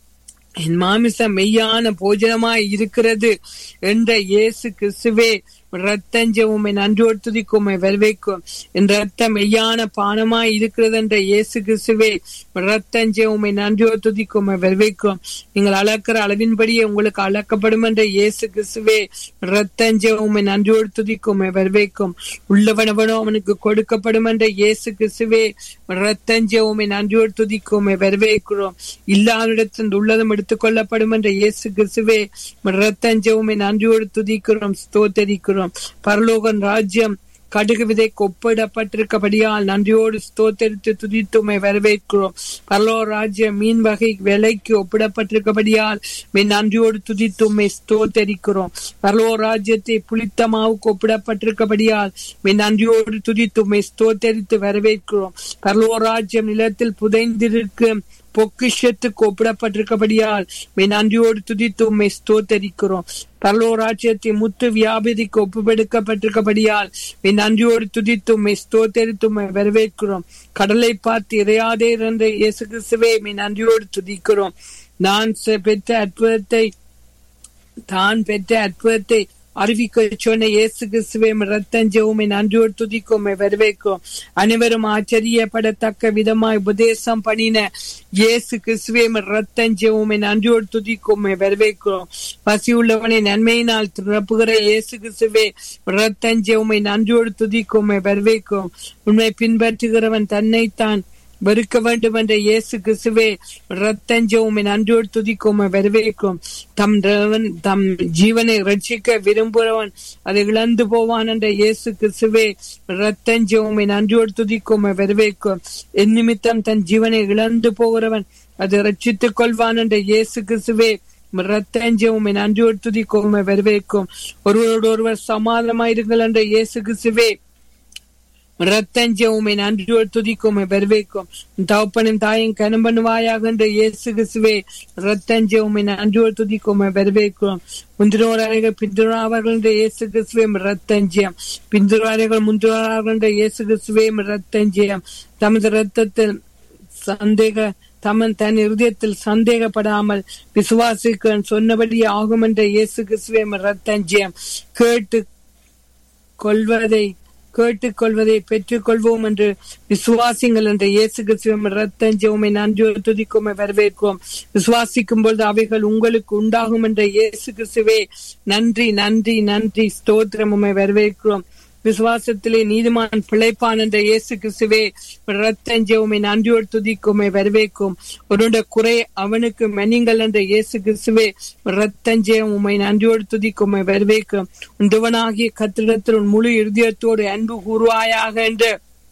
என் மாமிசம் மெய்யான போஜனமாய் இருக்கிறது என்ற இயேசு கிறிஸ்துவே ரத்தஞ்ச உம்மை நன்றோடு துதிக்கும் உம்மை வரவேற்கும் என் ரத்தம் மெய்யான பானமாய் இருக்கிறது என்ற இயேசு கிறிஸ்துவே ரத்தஞ்ச உம்மை நன்றோடு துதிக்கும் உம்மை வரவேற்கும் நீங்கள் அளக்கிற அளவின்படியே உங்களுக்கு அளக்கப்படும் என்ற இயேசு கிறிஸ்துவே ரத்தஞ்ச உம்மை நன்றோடு துதிக்கும் உம்மை வரவேற்கும் உள்ளவனவனோ அவனுக்கு கொடுக்கப்படும் என்ற இயேசு கிறிஸ்துவே ரத்தஞ்ச உம்மை நன்றியோடு துதிக்கும் உம்மை வரவேற்கிறோம் இல்லாவிடத்தில் உள்ளதும் எடுத்துக் கொள்ளப்படும் என்ற இயேசு கிறிஸ்துவே ரத்தஞ்ச உம்மை நன்றியோடு துதிக்கிறோம் ஸ்தோத்தரிக்கிறோம் பரலோகன் ராஜ்யம் கடுகு விதைக்கு ஒப்பிடப்பட்டிருக்கபடியால் நன்றியோடு ஸ்தோத்தரித்து துதித்து உம்மை வரவேற்கிறோம் பரலோ ராஜ்யம் மீன் வகை விலைக்கு ஒப்பிடப்பட்டிருக்கபடியால் மெய் நன்றியோடு துதித்து உம்மை ஸ்தோத்தரிக்கிறோம் பரலோ ராஜ்யத்தை புளித்த மாவுக்கு ஒப்பிடப்பட்டிருக்கபடியால் மெய் நன்றியோடு துதித்து உம்மை ஸ்தோத்தரித்து வரவேற்கிறோம் பரலோ ராஜ்யம் நிலத்தில் புதைந்திருக்கும் பொக்கிஷத்துக்கு ஒப்பிடப்பட்டிருக்கபடியால் மெய் நன்றியோடு துதித்து உம்மை ஸ்தோத்தரிக்கிறோம் பரலோராட்சியத்தை முத்து வியாபதிக்கு ஒப்புப்படுக்கப்பட்டிருக்கபடியால் மெய் நன்றியோடு துதித்து உம்மை ஸ்தோத்தரித்து உம்மை வரவேற்கிறோம் கடலை பார்த்து இறையாதே என்ற இயேசு கிறிஸ்துவே மெய் நன்றியோடு துதிக்கிறோம் நான் செ- பெற்ற அற்புதத்தை தான் பெற்ற அற்புதத்தை அறிவிக்க சொன்ன இயேசு கிறிஸ்துவே ரத்தஞ்சவுமை நன்றியோடு துதிக்குமை வரவேற்கும் அனைவரும் ஆச்சரியப்படத்தக்க விதமாய் உபதேசம் பண்ணின இயேசு கிறிஸ்துவே ரத்தஞ்சவுமை நன்றியோடு துதிக்குமை வரவேற்கிறோம் பசி உள்ளவனை நன்மையினால் நிரப்புகிற இயேசு கிறிஸ்துவே ரத்தஞ்சவுமை நன்றியோடு துதிக்குமை வரவேற்கும் உண்மை பின்பற்றுகிறவன் தன்னைத்தான் வெறுக்க வேண்டும் என்ற இயேசு கிறிஸ்துவே ரத்தஞ்சவுமை நன்றியோடு துதிக்கும் வரவேற்கும் தம் தேவன் தம் ஜீவனை ரட்சிக்க விரும்புகிறவன் அதை இழந்து போவான் என்ற இயேசு கிறிஸ்துவே ரத்தஞ்சவுமை நன்றியோடு துதிக்கும் வரவேற்கும் என் நிமித்தம் தன் ஜீவனை இழந்து போகிறவன் அதை ரட்சித்துக் கொள்வான் என்ற இயேசு கிறிஸ்துவே ரத்தஞ்சவுமை நன்றியோடு துதிக்கும் வரவேற்கும் ஒருவரோடு ஒருவர் சமாதானமாயிருங்கள் என்ற இயேசு கிறிஸ்துவே ரத்தஞ்சவுமை நன்றியோடு துதிக்கும் வரவேற்கும் தகப்பனும் தாயும் கனம் பண்ணுவாயாக என்ற இயேசு கிறிஸ்துவே ரத்தஞ்சவுமை நன்றியோடு துதிக்கும் வரவேற்கும் முந்திரோரார்கள் பின்துறார்கள் என்ற இயேசு கிறிஸ்துவே ரத்தஞ்சியம் பின்துறார்கள் முந்திரோரார்கள் என்ற இயேசு கிறிஸ்துவே ரத்தஞ்சியம் தமது ரத்தத்தில் சந்தேக தமன் தன் இருதயத்தில் சந்தேகப்படாமல் விசுவாசிக்க சொன்னபடி ஆகும் என்ற இயேசு கிறிஸ்துவே ரத்தஞ்சியம் கேட்டு கொள்வதை கேட்டுக்கொள்வதை பெற்றுக் கொள்வோம் என்று விசுவாசிங்கள் என்ற இயேசு கிறிஸ்துவம் ரத்தஞ்சவுமை நன்றி துதிக்குமை வரவேற்கும் விசுவாசிக்கும் பொழுது அவைகள் உங்களுக்கு உண்டாகும் என்ற இயேசு கிறிஸ்துவே நன்றி நன்றி நன்றி ஸ்தோத்திரம் உமை வரவேற்கிறோம் விசுவாசத்திலே நீதிமான் பிழைப்பான் என்ற இயேசு கிறிஸ்துவே ரத்தஞ்சவுமை நன்றியோடு துதிக்குமை வரவேற்கும் ஒருடைய குறை அவனுக்கு மெனிங்கள் என்ற இயேசு கிறிஸ்துவே ரத்தஞ்சயம் உமை நன்றியோடு துதிக்குமை வரவேற்கும் உண்டவனாகிய கத்திடத்தில் உன் முழு இருதயத்தோடு அன்பு கூறுவாயாக என்று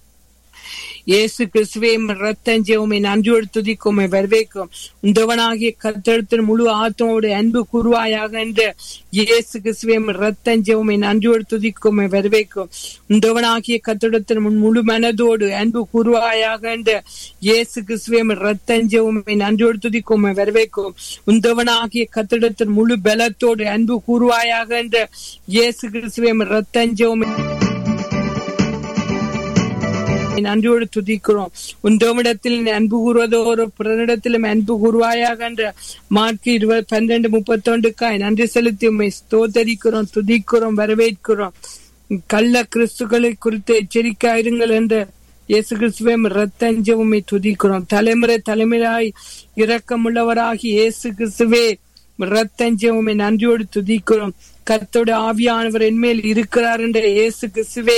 இயேசு கிறிஸ்துவே ரத்தஞ்சவுமை நன்றியோடு துதிக்குமை வரவேற்கும் உந்தவனாகிய கத்தெடுத்தின் முழு ஆத்மாவோடு அன்பு கூறுவாயாக என்று இயேசு கிறிஸ்துவே ரத்தஞ்சவுமை நன்றியோடு துதிக்குமை வரவேற்கும் உந்தவனாகிய கத்தெடுத்தின் முழு மனதோடு அன்பு கூறுவாயாக என்று இயேசு கிறிஸ்துவே ரத்தஞ்சவுமை நன்றியோடு துதிக்குமை வரவேற்கும் உந்தவனாகிய கத்தெடுத்தின் முழு பலத்தோடு அன்பு கூறுவாயாக என்று இயேசு கிறிஸ்துவே ரத்தஞ்சவுமை உம்மை நன்றியோடு துதிக்கிறோம் உண்டோமிடத்தில் நீ அன்பு கூறுவதோ ஒரு பிறனிடத்திலும் அன்பு கூறுவாயாக என்ற மார்க்கு இருபது பன்னிரண்டு முப்பத்தொண்டுக்காய் நன்றி செலுத்தி உம்மை ஸ்தோத்தரிக்கிறோம் துதிக்கிறோம் வரவேற்கிறோம் கள்ள கிறிஸ்துக்களை குறித்து எச்சரிக்கையாயிருங்கள் என்ற இயேசு கிறிஸ்துவே ரத்தஞ்ச உம்மை துதிக்கிறோம் தலைமுறை தலைமுறையாய் இரக்கமுள்ளவராகி இயேசு கிறிஸ்துவே ரத்தஞ்ச உம்மை நன்றியோடு துதிக்கிறோம் கர்த்தோட ஆவியானவர் என்மேல் இருக்கிறார் என்ற இயேசு கிறிஸ்துவே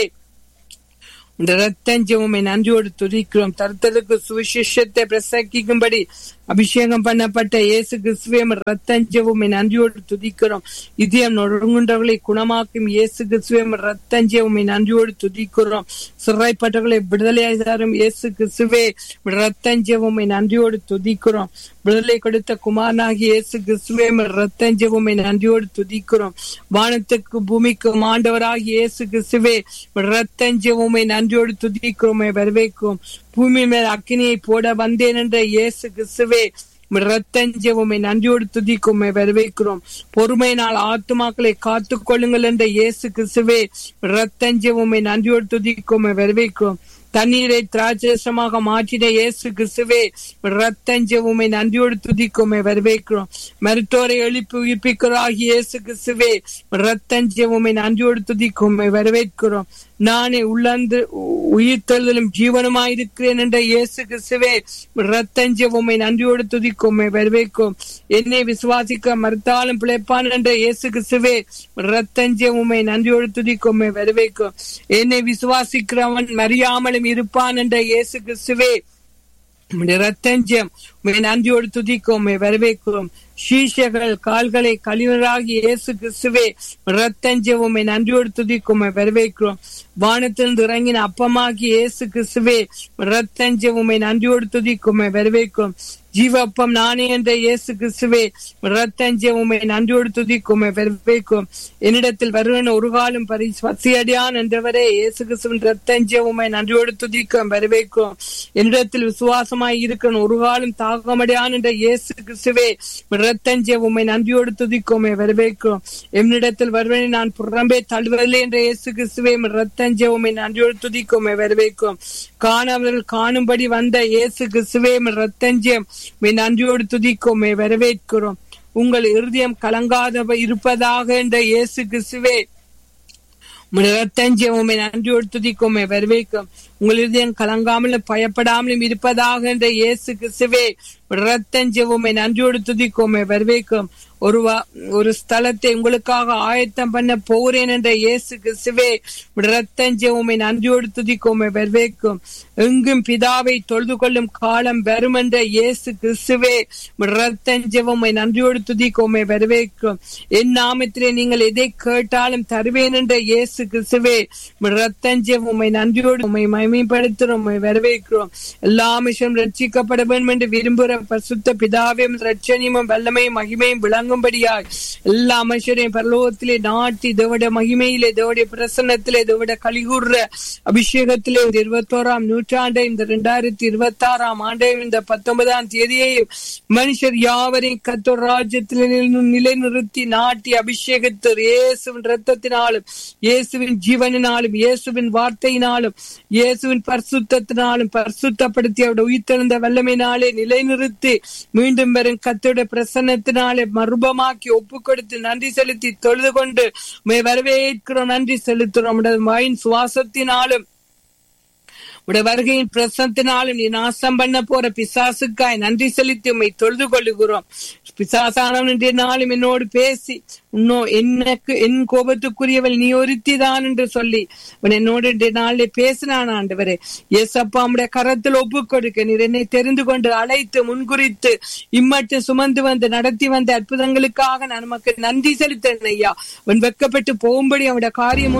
இந்த ரத்தஞ்சவுமை நன்றியோடு துதிக்கிறோம் தருத்தலுக்கு சுவிசேஷத்தை பிரசங்கிக்கும்படி அபிஷேகம் பண்ணப்பட்ட இயேசு கிறிஸ்துவே ரத்தஞ்சவுமை நன்றியோடு துதிக்கிறோம் இதயம் நொறுங்குண்டவர்களை குணமாக்கும் இயேசு கிறிஸ்துவே ரத்தஞ்சவுமை நன்றியோடு துதிக்கிறோம் சிறைப்பட்டவர்களை விடுதலை தரும் இயேசு கிறிஸ்துவே ரத்தஞ்சவுமை நன்றியோடு துதிக்கிறோம் விடுதலை கொடுத்த குமாரனாகி இயேசு கிறிஸ்துவே ரத்தஞ்சவுமை நன்றியோடு துதிக்கிறோம் வானத்துக்கு பூமிக்கு ஆண்டவராகி இயேசு கிறிஸ்துவே ரத்தஞ்சவுமை நன்றியோடு துதிக்கிறோமே வரவேற்கிறோம் பூமி மேல் அக்கினியை போட வந்தேன் என்ற இயேசு கிறிஸ்துவே ரத்தஞ்சவுமை நன்றியோடு துதிக்குமை வரவேற்கிறோம் பொறுமையினால் ஆத்துமாக்களை காத்து கொள்ளுங்கள் என்ற இயேசு கிறிஸ்துவே ரத்தஞ்சவுமை நன்றியோடு துதிக்குமை வரவேற்கிறோம் தண்ணீரை திராட்சமாக மாற்றின இயேசு கிறிஸ்துவே ரத்தஞ்சவுமை நன்றியோடு துதிக்குமை வரவேற்கிறோம் மருத்துவரை எழுப்பி உயிர்ப்பிக்கிறாகி இயேசு கிறிஸ்துவே ரத்தஞ்சவுமை நன்றியோடு துதிக்குமை வரவேற்கிறோம் நானே உள்ளந்து உயிர்த்தெழுதலும் ஜீவனுமாயிருக்கிறேன் என்ற இயேசு கிறிஸ்துவே ரத்தஞ்சவுமை நன்றியோடு துதிக்குமை வரவேற்கும் என்னை விசுவாசிக்க மறுத்தாலும் பிழைப்பான் என்ற இயேசு கிறிஸ்துவே ரத்தஞ்சவுமை நன்றியோடு துதிக்குமை வரவேற்கும் என்னை விசுவாசிக்கிறவன் மறியாமலும் இருப்பான் என்ற இயேசு கிறிஸ்துவே ரத்தஞ்சம் நன்றியோடு துதிக்கும் வரவேற்கிறோம் சீஷர்கள் கால்களை கழிவராகி இயேசு கிறிஸ்துவே ரத்தஞ்சவும் நன்றியோடு துதிக்கும் வரவேற்கிறோம் வானத்திலிருந்து இறங்கின அப்பமாகி இயேசு கிறிஸ்துவே ரத்தஞ்சவுமை நன்றியோடு துதிக்கும் வரவேற்கும் ஜீவப்பம் நானே என்ற இயேசு கிறிஸ்துவே ரத்தஞ்சவுமை நன்றியோடு துதிக்கும் வரவேற்கும் என்னிடத்தில் வருவன் ஒரு காலம் பரி பசியடியான் என்றவரே இயேசு கிறிஸ்துவின் ரத்தஞ்சவுமை நன்றியோடு துதிக்கும் வரவேற்கும் என்னிடத்தில் விசுவாசமாய் இருக்கணும் ஒரு காலம் தாகமடையான் என்ற இயேசு கிறிஸ்துவே ரத்தஞ்ச உண்மை நன்றியோடு துதிக்கோமே வரவேற்கிறோம் என்னிடத்தில் வருவனை நான் புறம்பே தழுவதில்லை என்ற இயேசு கிறிஸ்துவே ரத்தஞ்ச உண்மை நன்றியோடு துதிக்கோமே வரவேற்கும் காணவர்கள் காணும்படி வந்த இயேசு கிறிஸ்துவே ரத்தஞ்சம் நன்றியோடு துதிக்கோமே வரவேற்கிறோம் உங்கள் இருதயம் கலங்காத இருப்பதாக என்ற இயேசு கிறிஸ்துவே ரத்தஞ்சவுமே நன்றியோடு துதிக்கோமே வரவேற்கும் உங்கள் இதயம் கலங்காமலும் பயப்படாமலும் இருப்பதாக என்ற இயேசு கிறிஸ்துவே ரத்தஞ்சவுமே நன்றியோடு துதிக்கோமே வரவேற்கும் ஒரு ஒரு ஸ்தலத்தை உங்களுக்காக ஆயத்தம் பண்ண போறேன் என்ற இயேசு கிறிஸ்துவே ரத்தஞ்சவுமே நன்றியோடு துதிக்கோமே வரவேற்கும் எங்கும் பிதாவை தொழுது கொள்ளும் காலம் வரும் என்ற இயேசு கிறிஸ்துவே ரத்தஞ்சவுமை நன்றியோடு துதிக்கோமே வரவேற்கும் என் நாமத்திலே நீங்கள் எதை கேட்டாலும் தருவேன் என்ற இயேசு கிறிஸ்துவே ரத்தஞ்சவுமை நன்றியோடு உண்மை மகிமைப்படுத்துறோம் வரவேற்கிறோம் எல்லா விஷயம் ரட்சிக்கப்பட வேண்டும் என்று விரும்புகிற பசுத்த பிதாவையும் ரட்சணியமும் வல்லமையும் மகிமையும் விளங்கும்படியாய் எல்லா மனுஷரையும் பரலோகத்திலே நாட்டி தேவட மகிமையிலே தேவடைய பிரசன்னத்திலே தேவட கலிகூர்ற அபிஷேகத்திலே இந்த இருபத்தோராம் நூற்றாண்டை இந்த இரண்டாயிரத்தி இருபத்தி ஆறாம் ஆண்டை இந்த பத்தொன்பதாம் தேதியை மனுஷர் யாவரையும் கத்தோர் ராஜ்யத்தில் நிலைநிறுத்தி நாட்டி அபிஷேகத்தர் இயேசுவின் ரத்தத்தினாலும் இயேசுவின் ஜீவனினாலும் இயேசுவின் வார்த்தையினாலும் இயேசுவின் பரிசுத்தினாலும் பரிசுத்தப்படுத்தி அவருடைய உயிர்த்தெழுந்த வல்லமையினாலே நிலைநிறுத்தி மீண்டும் வரும் கத்தோட பிரசன்னத்தினாலே மறுபமாக்கி ஒப்பு கொடுத்து நன்றி செலுத்தி தொழுது கொண்டு வரவேற்கிறோம் நன்றி செலுத்துறோம் வாயின் சுவாசத்தினாலும் உடைய வருகையின் பிரசத்தினாலும் நீ நாசம் பண்ண போற பிசாசுக்காய் நன்றி செலுத்தி உண்மை தொழுது கொள்ளுகிறோம் பிசாசானவன் நாளும் என்னோடு பேசி உன்னோ எனக்கு என் கோபத்துக்குரியவள் நீ ஒருத்தி தான் என்று சொல்லி அவன் என்னோடு இன்றைய நாளிலே பேசினான் ஆண்டவரே ஏசப்பா உடைய கரத்தில் ஒப்பு கொடுக்க நீர் என்னை தெரிந்து கொண்டு அழைத்து முன்குறித்து இம்மட்டு சுமந்து வந்து நடத்தி வந்த அற்புதங்களுக்காக நான் நமக்கு நன்றி செலுத்தேன் ஐயா அவன் வெக்கப்பட்டு போகும்படி அவனுடைய காரியம்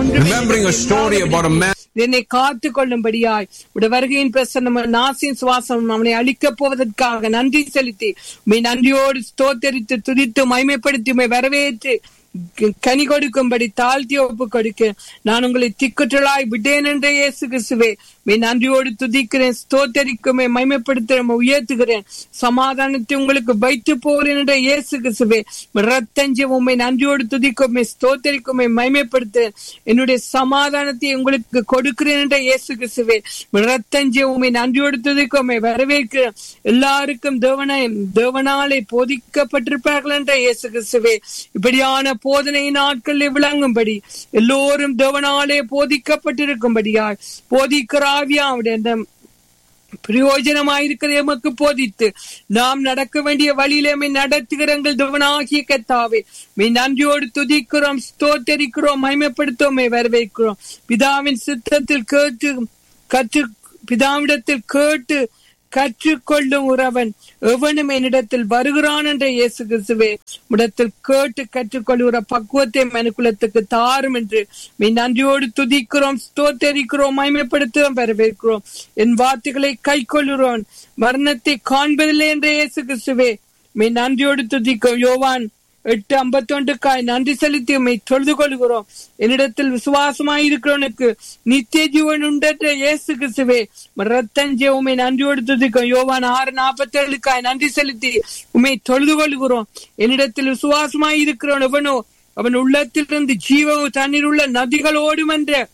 ஒன்று என்னை காத்து கொள்ளும்படியாய் உடைய வருகையின் பிரசன்னம் நாசின் சுவாசம் அவனை அழிக்கப் போவதற்காக நன்றி செலுத்தி உண்மை நன்றியோடு ஸ்தோத்தரித்து துதித்து மைமைப்படுத்தி உண்மை வரவேற்று கனி கொடுக்கும்படி தாழ்த்தி ஒப்பு கொடுக்க நான் உங்களை திக்குற்றலாய் விட்டேன் என்ற இயேசு கிறிஸ்துவே மே நன்றியோடு துதிக்கிறேன் ஸ்தோத்தரிக்குமே மைமைப்படுத்துகிறேன் உயர்த்துகிறேன் சமாதானத்தை உங்களுக்கு வைத்து போகிறேன் என்ற இயேசு கிறிஸ்துவே ரத்தஞ்சு உண்மை நன்றியோடு துதிக்குமே ஸ்தோத்தரிக்குமே மைமைப்படுத்துகிறேன் என்னுடைய சமாதானத்தை உங்களுக்கு கொடுக்கிறேன் என்ற இயேசு கிறிஸ்துவே ரத்தஞ்சு உண்மை நன்றியோடு துதிக்குமே வரவேற்கிறேன் எல்லாருக்கும் தேவனை தேவனாலே போதிக்கப்பட்டிருப்பார்கள் என்ற இயேசு கிறிஸ்துவே இப்படியான போதனை நாட்களில் விளங்கும்படி எல்லோரும் தேவனாலே போதிக்கப்பட்டிருக்கும்படியாய் போதிக்கிறாவியாவுடைய அந்த பிரயோஜனமாயிருக்கிற எமக்கு போதித்து நாம் நடக்க வேண்டிய வழியிலே நடத்துகிறங்கள் தேவனாகிய கத்தாவே மே நன்றியோடு துதிக்கிறோம் ஸ்தோத்தரிக்கிறோம் மகிமைப்படுத்தோம் வரவேற்கிறோம் பிதாவின் சித்தத்தில் கேட்டு கற்று பிதாவிடத்தில் கேட்டு கற்றுக்கொள்ளும் உறவன் எவனும் என்னிடத்தில் வருகிறான் என்ற இயேசு கிறிஸ்துவே இடத்தில் கேட்டு கற்றுக்கொள்கிற பக்குவத்தை மனுக்குலத்துக்கு தாரும் என்று மே நன்றியோடு துதிக்கிறோம் ஸ்தோத்தரிக்கிறோம் மயமைப்படுத்துகிறோம் வரவேற்கிறோம் என் வார்த்தைகளை கை கொள்ளுகிறோம் மரணத்தை காண்பதில்லை என்ற இயேசு கிறிஸ்துவே மே நன்றியோடு துதிக்கும் யோவான் எட்டு ஐம்பத்தொன்றுக்காய் நன்றி செலுத்தி உண்மை தொழுது கொள்கிறோம் என்னிடத்தில் விசுவாசமாய் இருக்கிறவனுக்கு நித்திய ஜீவன் உண்டற்ற இயேசு கிறிஸ்துவே ரத்தஞ்சே உண்மை நன்றியோடு துதிக்கும் யோவான் ஆறு நாற்பத்தி ஏழுக்காய் நன்றி செலுத்தி உண்மை தொழுது கொள்கிறோம் என்னிடத்தில் விசுவாசமாய் இருக்கிறவன் எவனோ அவன் உள்ளத்திலிருந்து ஜீவ தண்ணீர் உள்ள நதிகள் ஓடும் என்ற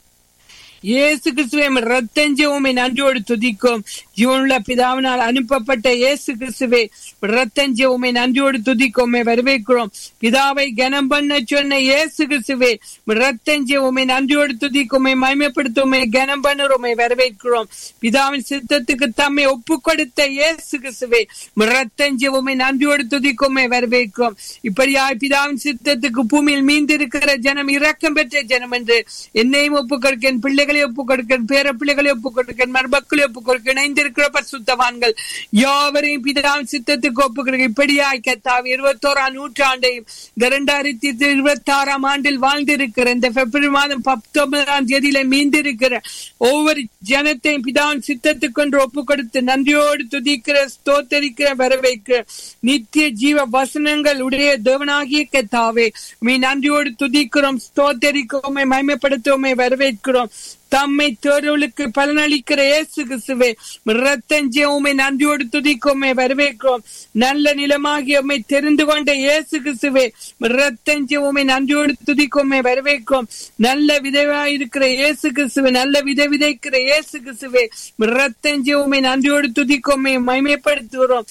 இயேசு கிறிஸ்துவை ரத்தஞ்சே உண்மை நன்றியோடு துதிக்கும் ஜீவனுள்ள பிதாவினால் அனுப்பப்பட்ட இயேசு கிறிஸ்துவே ரத்தஞ்சே உண்மை நன்றியோடு துதிக்கும் வரவேற்கிறோம் பிதாவை கனம் பண்ண சொன்ன இயேசு கிறிஸ்துவே ரத்தஞ்சே உண்மை நன்றியோடு துதிக்கும் மயமைப்படுத்தும் கனம் பண்ணுறோமை வரவேற்கிறோம் பிதாவின் சித்தத்துக்கு தம்மை ஒப்பு கொடுத்த இயேசு கிறிஸ்துவே ரத்தஞ்சே உண்மை நன்றியோடு துதிக்கும் வரவேற்கிறோம் இப்படியாய் பிதாவின் சித்தத்துக்கு பூமியில் மீந்திருக்கிற ஜனம் இரக்கம் பெற்ற ஜனம் என்று என்னையும் ஒப்பு கொடுக்கேன் பிள்ளைகளை ஒப்பு கொடுக்கேன் பேர பிள்ளைகளை ஒப்பு கொடுக்கேன் மறுபக்களை ஒப்பு கொடுக்க இணைந்திருக்கிற பரிசுத்தவான்கள் யாவரையும் பிதாவின் சித்தத்துக்கு ஒப்பு கொடுக்க இப்படியாய் கத்தாவி இருபத்தோராம் நூற்றாண்டையும் இந்த இரண்டாயிரத்தி இருபத்தி ஆறாம் ஆண்டில் வாழ்ந்திருக்கிற இந்த பிப்ரவரி மாதம் பத்தொன்பதாம் தேதியில மீந்திருக்கிற ஒவ்வொரு ஜனத்தையும் பிதாவின் சித்தத்துக்கு ஒன்று ஒப்பு கொடுத்து நன்றியோடு துதிக்கிற ஸ்தோத்தரிக்கிற வரவேற்கிற நித்திய ஜீவ வசனங்கள் உடைய தேவனாகிய கத்தாவே மீ நன்றியோடு துதிக்கிறோம் ஸ்தோத்தரிக்கிறோமே மயமைப்படுத்துவோமே வரவேற்கிறோம் தம்மை தேர்வுகளுக்கு பலனளிக்கிற இயேசு கிறிஸ்துவே ரத்தஞ்சே உமை நன்றியோடு துதிக்கோமே வரவேற்கிறோம் நல்ல நிலமாகி உம்மை தெரிந்து கொண்ட இயேசு கிறிஸ்துவே ரத்தஞ்சே உமை நன்றியோடு துதிக்கோமே வரவேற்கிறோம் நல்ல விதைவா இருக்கிற இயேசு கிறிஸ்துவே நல்ல விதை விதைக்கிற இயேசு கிறிஸ்துவே ரத்தஞ்சே உமை நன்றியோடு துதிக்கோமே மகிமைப்படுத்துகிறோம்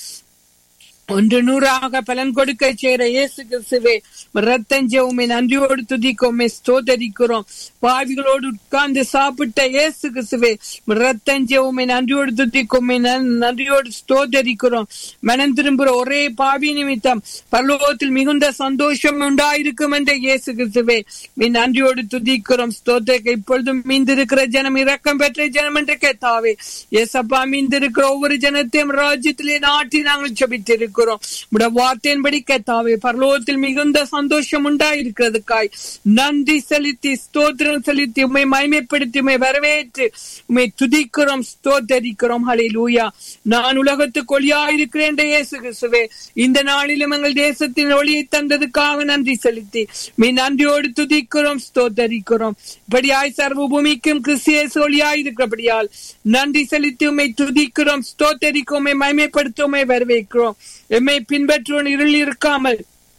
ஒன்று நூறாக பலன் கொடுக்க செய்கிற இயேசு கிறிஸ்துவே ரத்தஞ்ச உண்மை நன்றியோடு துதிக்கோமே ஸ்தோதரிக்கிறோம் பாவிகளோடு உட்கார்ந்து சாப்பிட்ட இயேசு கிறிஸ்துவே ரத்தஞ்ச உண்மை நன்றியோடு துதிக்கோமே நன்றியோடு ஸ்தோதரிக்கிறோம் மனம் திரும்புகிற ஒரே பாவி நிமித்தம் பரலோகத்தில் மிகுந்த சந்தோஷம் உண்டாயிருக்கும் என்ற இயேசு கிறிஸ்துவே மீ நன்றியோடு துதிக்கிறோம் ஸ்தோத்திரிக்க இப்பொழுதும் மீந்திருக்கிற ஜனம் இரக்கம் பெற்ற ஜனம் என்று கேட்டாவே ஏசப்பா மீந்திருக்கிற ஒவ்வொரு ஜனத்தையும் ராஜ்யத்திலே நாட்டி நாங்கள் செபித்திருக்கிறோம் உடைய வார்த்தையின்படி கேத்தாவே பரலோகத்தில் மிகுந்த சந்தோஷம் உண்டாயிருக்கிறதுக்காய் நன்றி செலுத்தி ஸ்தோத்திரம் செலுத்தி உண்மை மயமைப்படுத்தி உண்மை வரவேற்று உண்மை துதிக்கிறோம் ஸ்தோத்தரிக்கிறோம் ஹலே லூயா நான் உலகத்துக்கு ஒளியாயிருக்கிறேன் என்ற இயேசு கிறிஸ்துவே இந்த நாளிலும் எங்கள் தேசத்தின் ஒளியை தந்ததுக்காக நன்றி செலுத்தி மீ நன்றியோடு துதிக்கிறோம் ஸ்தோத்தரிக்கிறோம் இப்படியாய் சர்வ பூமிக்கும் கிறிஸ்தியேசு ஒளியாயிருக்கிறபடியால் நன்றி செலுத்தி உண்மை துதிக்கிறோம் ஸ்தோத்தரிக்கோமே மயமைப்படுத்தோமே வரவேற்கிறோம் எம்மை பின்பற்றுவன் இருள் இருக்காமல்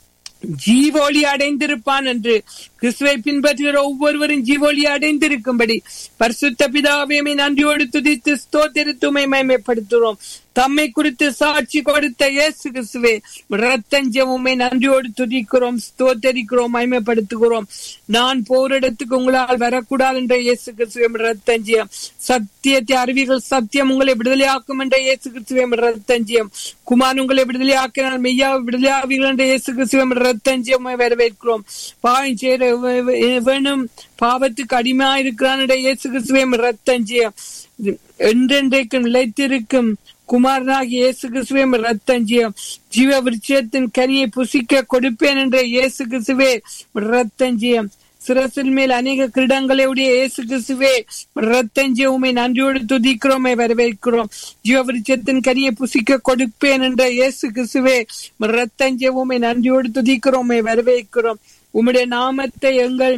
ஜீவோலி அடைந்திருப்பான் என்று கிறிஸ்துவை பின்பற்றுகிற ஒவ்வொருவரும் ஜீவோலி அடைந்திருக்கும்படி பரிசுத்த பிதாவையுமே நன்றியோடு துதித்து ஸ்தோத்திரத்துமை மயமைப்படுத்துகிறோம் தம்மை குறித்து சாட்சி கொடுத்த இயேசு கிறிஸ்துவே ரத்தஞ்சமுமே நன்றியோடு துதிக்கிறோம் ஸ்தோத்தரிக்கிறோம் மயமைப்படுத்துகிறோம் நான் போரிடத்துக்கு உங்களால் வரக்கூடாது என்ற இயேசு கிறிஸ்துவே ரத்தஞ்சியம் சத்தியத்தை அறிவிகள் சத்தியம் உங்களை விடுதலையாக்கும் என்ற இயேசு கிறிஸ்துவே ரத்தஞ்சியம் குமார் உங்களை விடுதலையாக்கினால் மெய்யா விடுதலையாவீர்கள் என்ற இயேசு கிறிஸ்துவே ரத்தஞ்சியம் வரவேற்கிறோம் பாவம் செய்ய வேணும் பாவத்துக்கு அடிமையா இருக்கிறான் இயேசு கிறிஸ்துவே ரத்தஞ்சியம் என்றென்றைக்கும் நிலைத்திருக்கும் குமாரனாகி இயேசு கிறிஸ்துவே ரத்தஞ்சியம் ஜீவ விருட்சத்தின் கனியை புசிக்க கொடுப்பேன் என்ற இயேசு கிறிஸ்துவே ரத்தஞ்சியம் சிரசின் மேல் அநேக கிரீடங்களை உடைய இயேசு கிறிஸ்துவே ரத்தஞ்சே உமை நன்றியோடு துதிக்கிறோமே வரவேற்கிறோம் ஜீவவிருச்சத்தின் கனியை புசிக்க கொடுப்பேன் என்ற இயேசு கிறிஸ்துவே ரத்தஞ்சே உமை நன்றியோடு துதிக்கிறோமே வரவேற்கிறோம் உம்முடைய நாமத்தை எங்கள்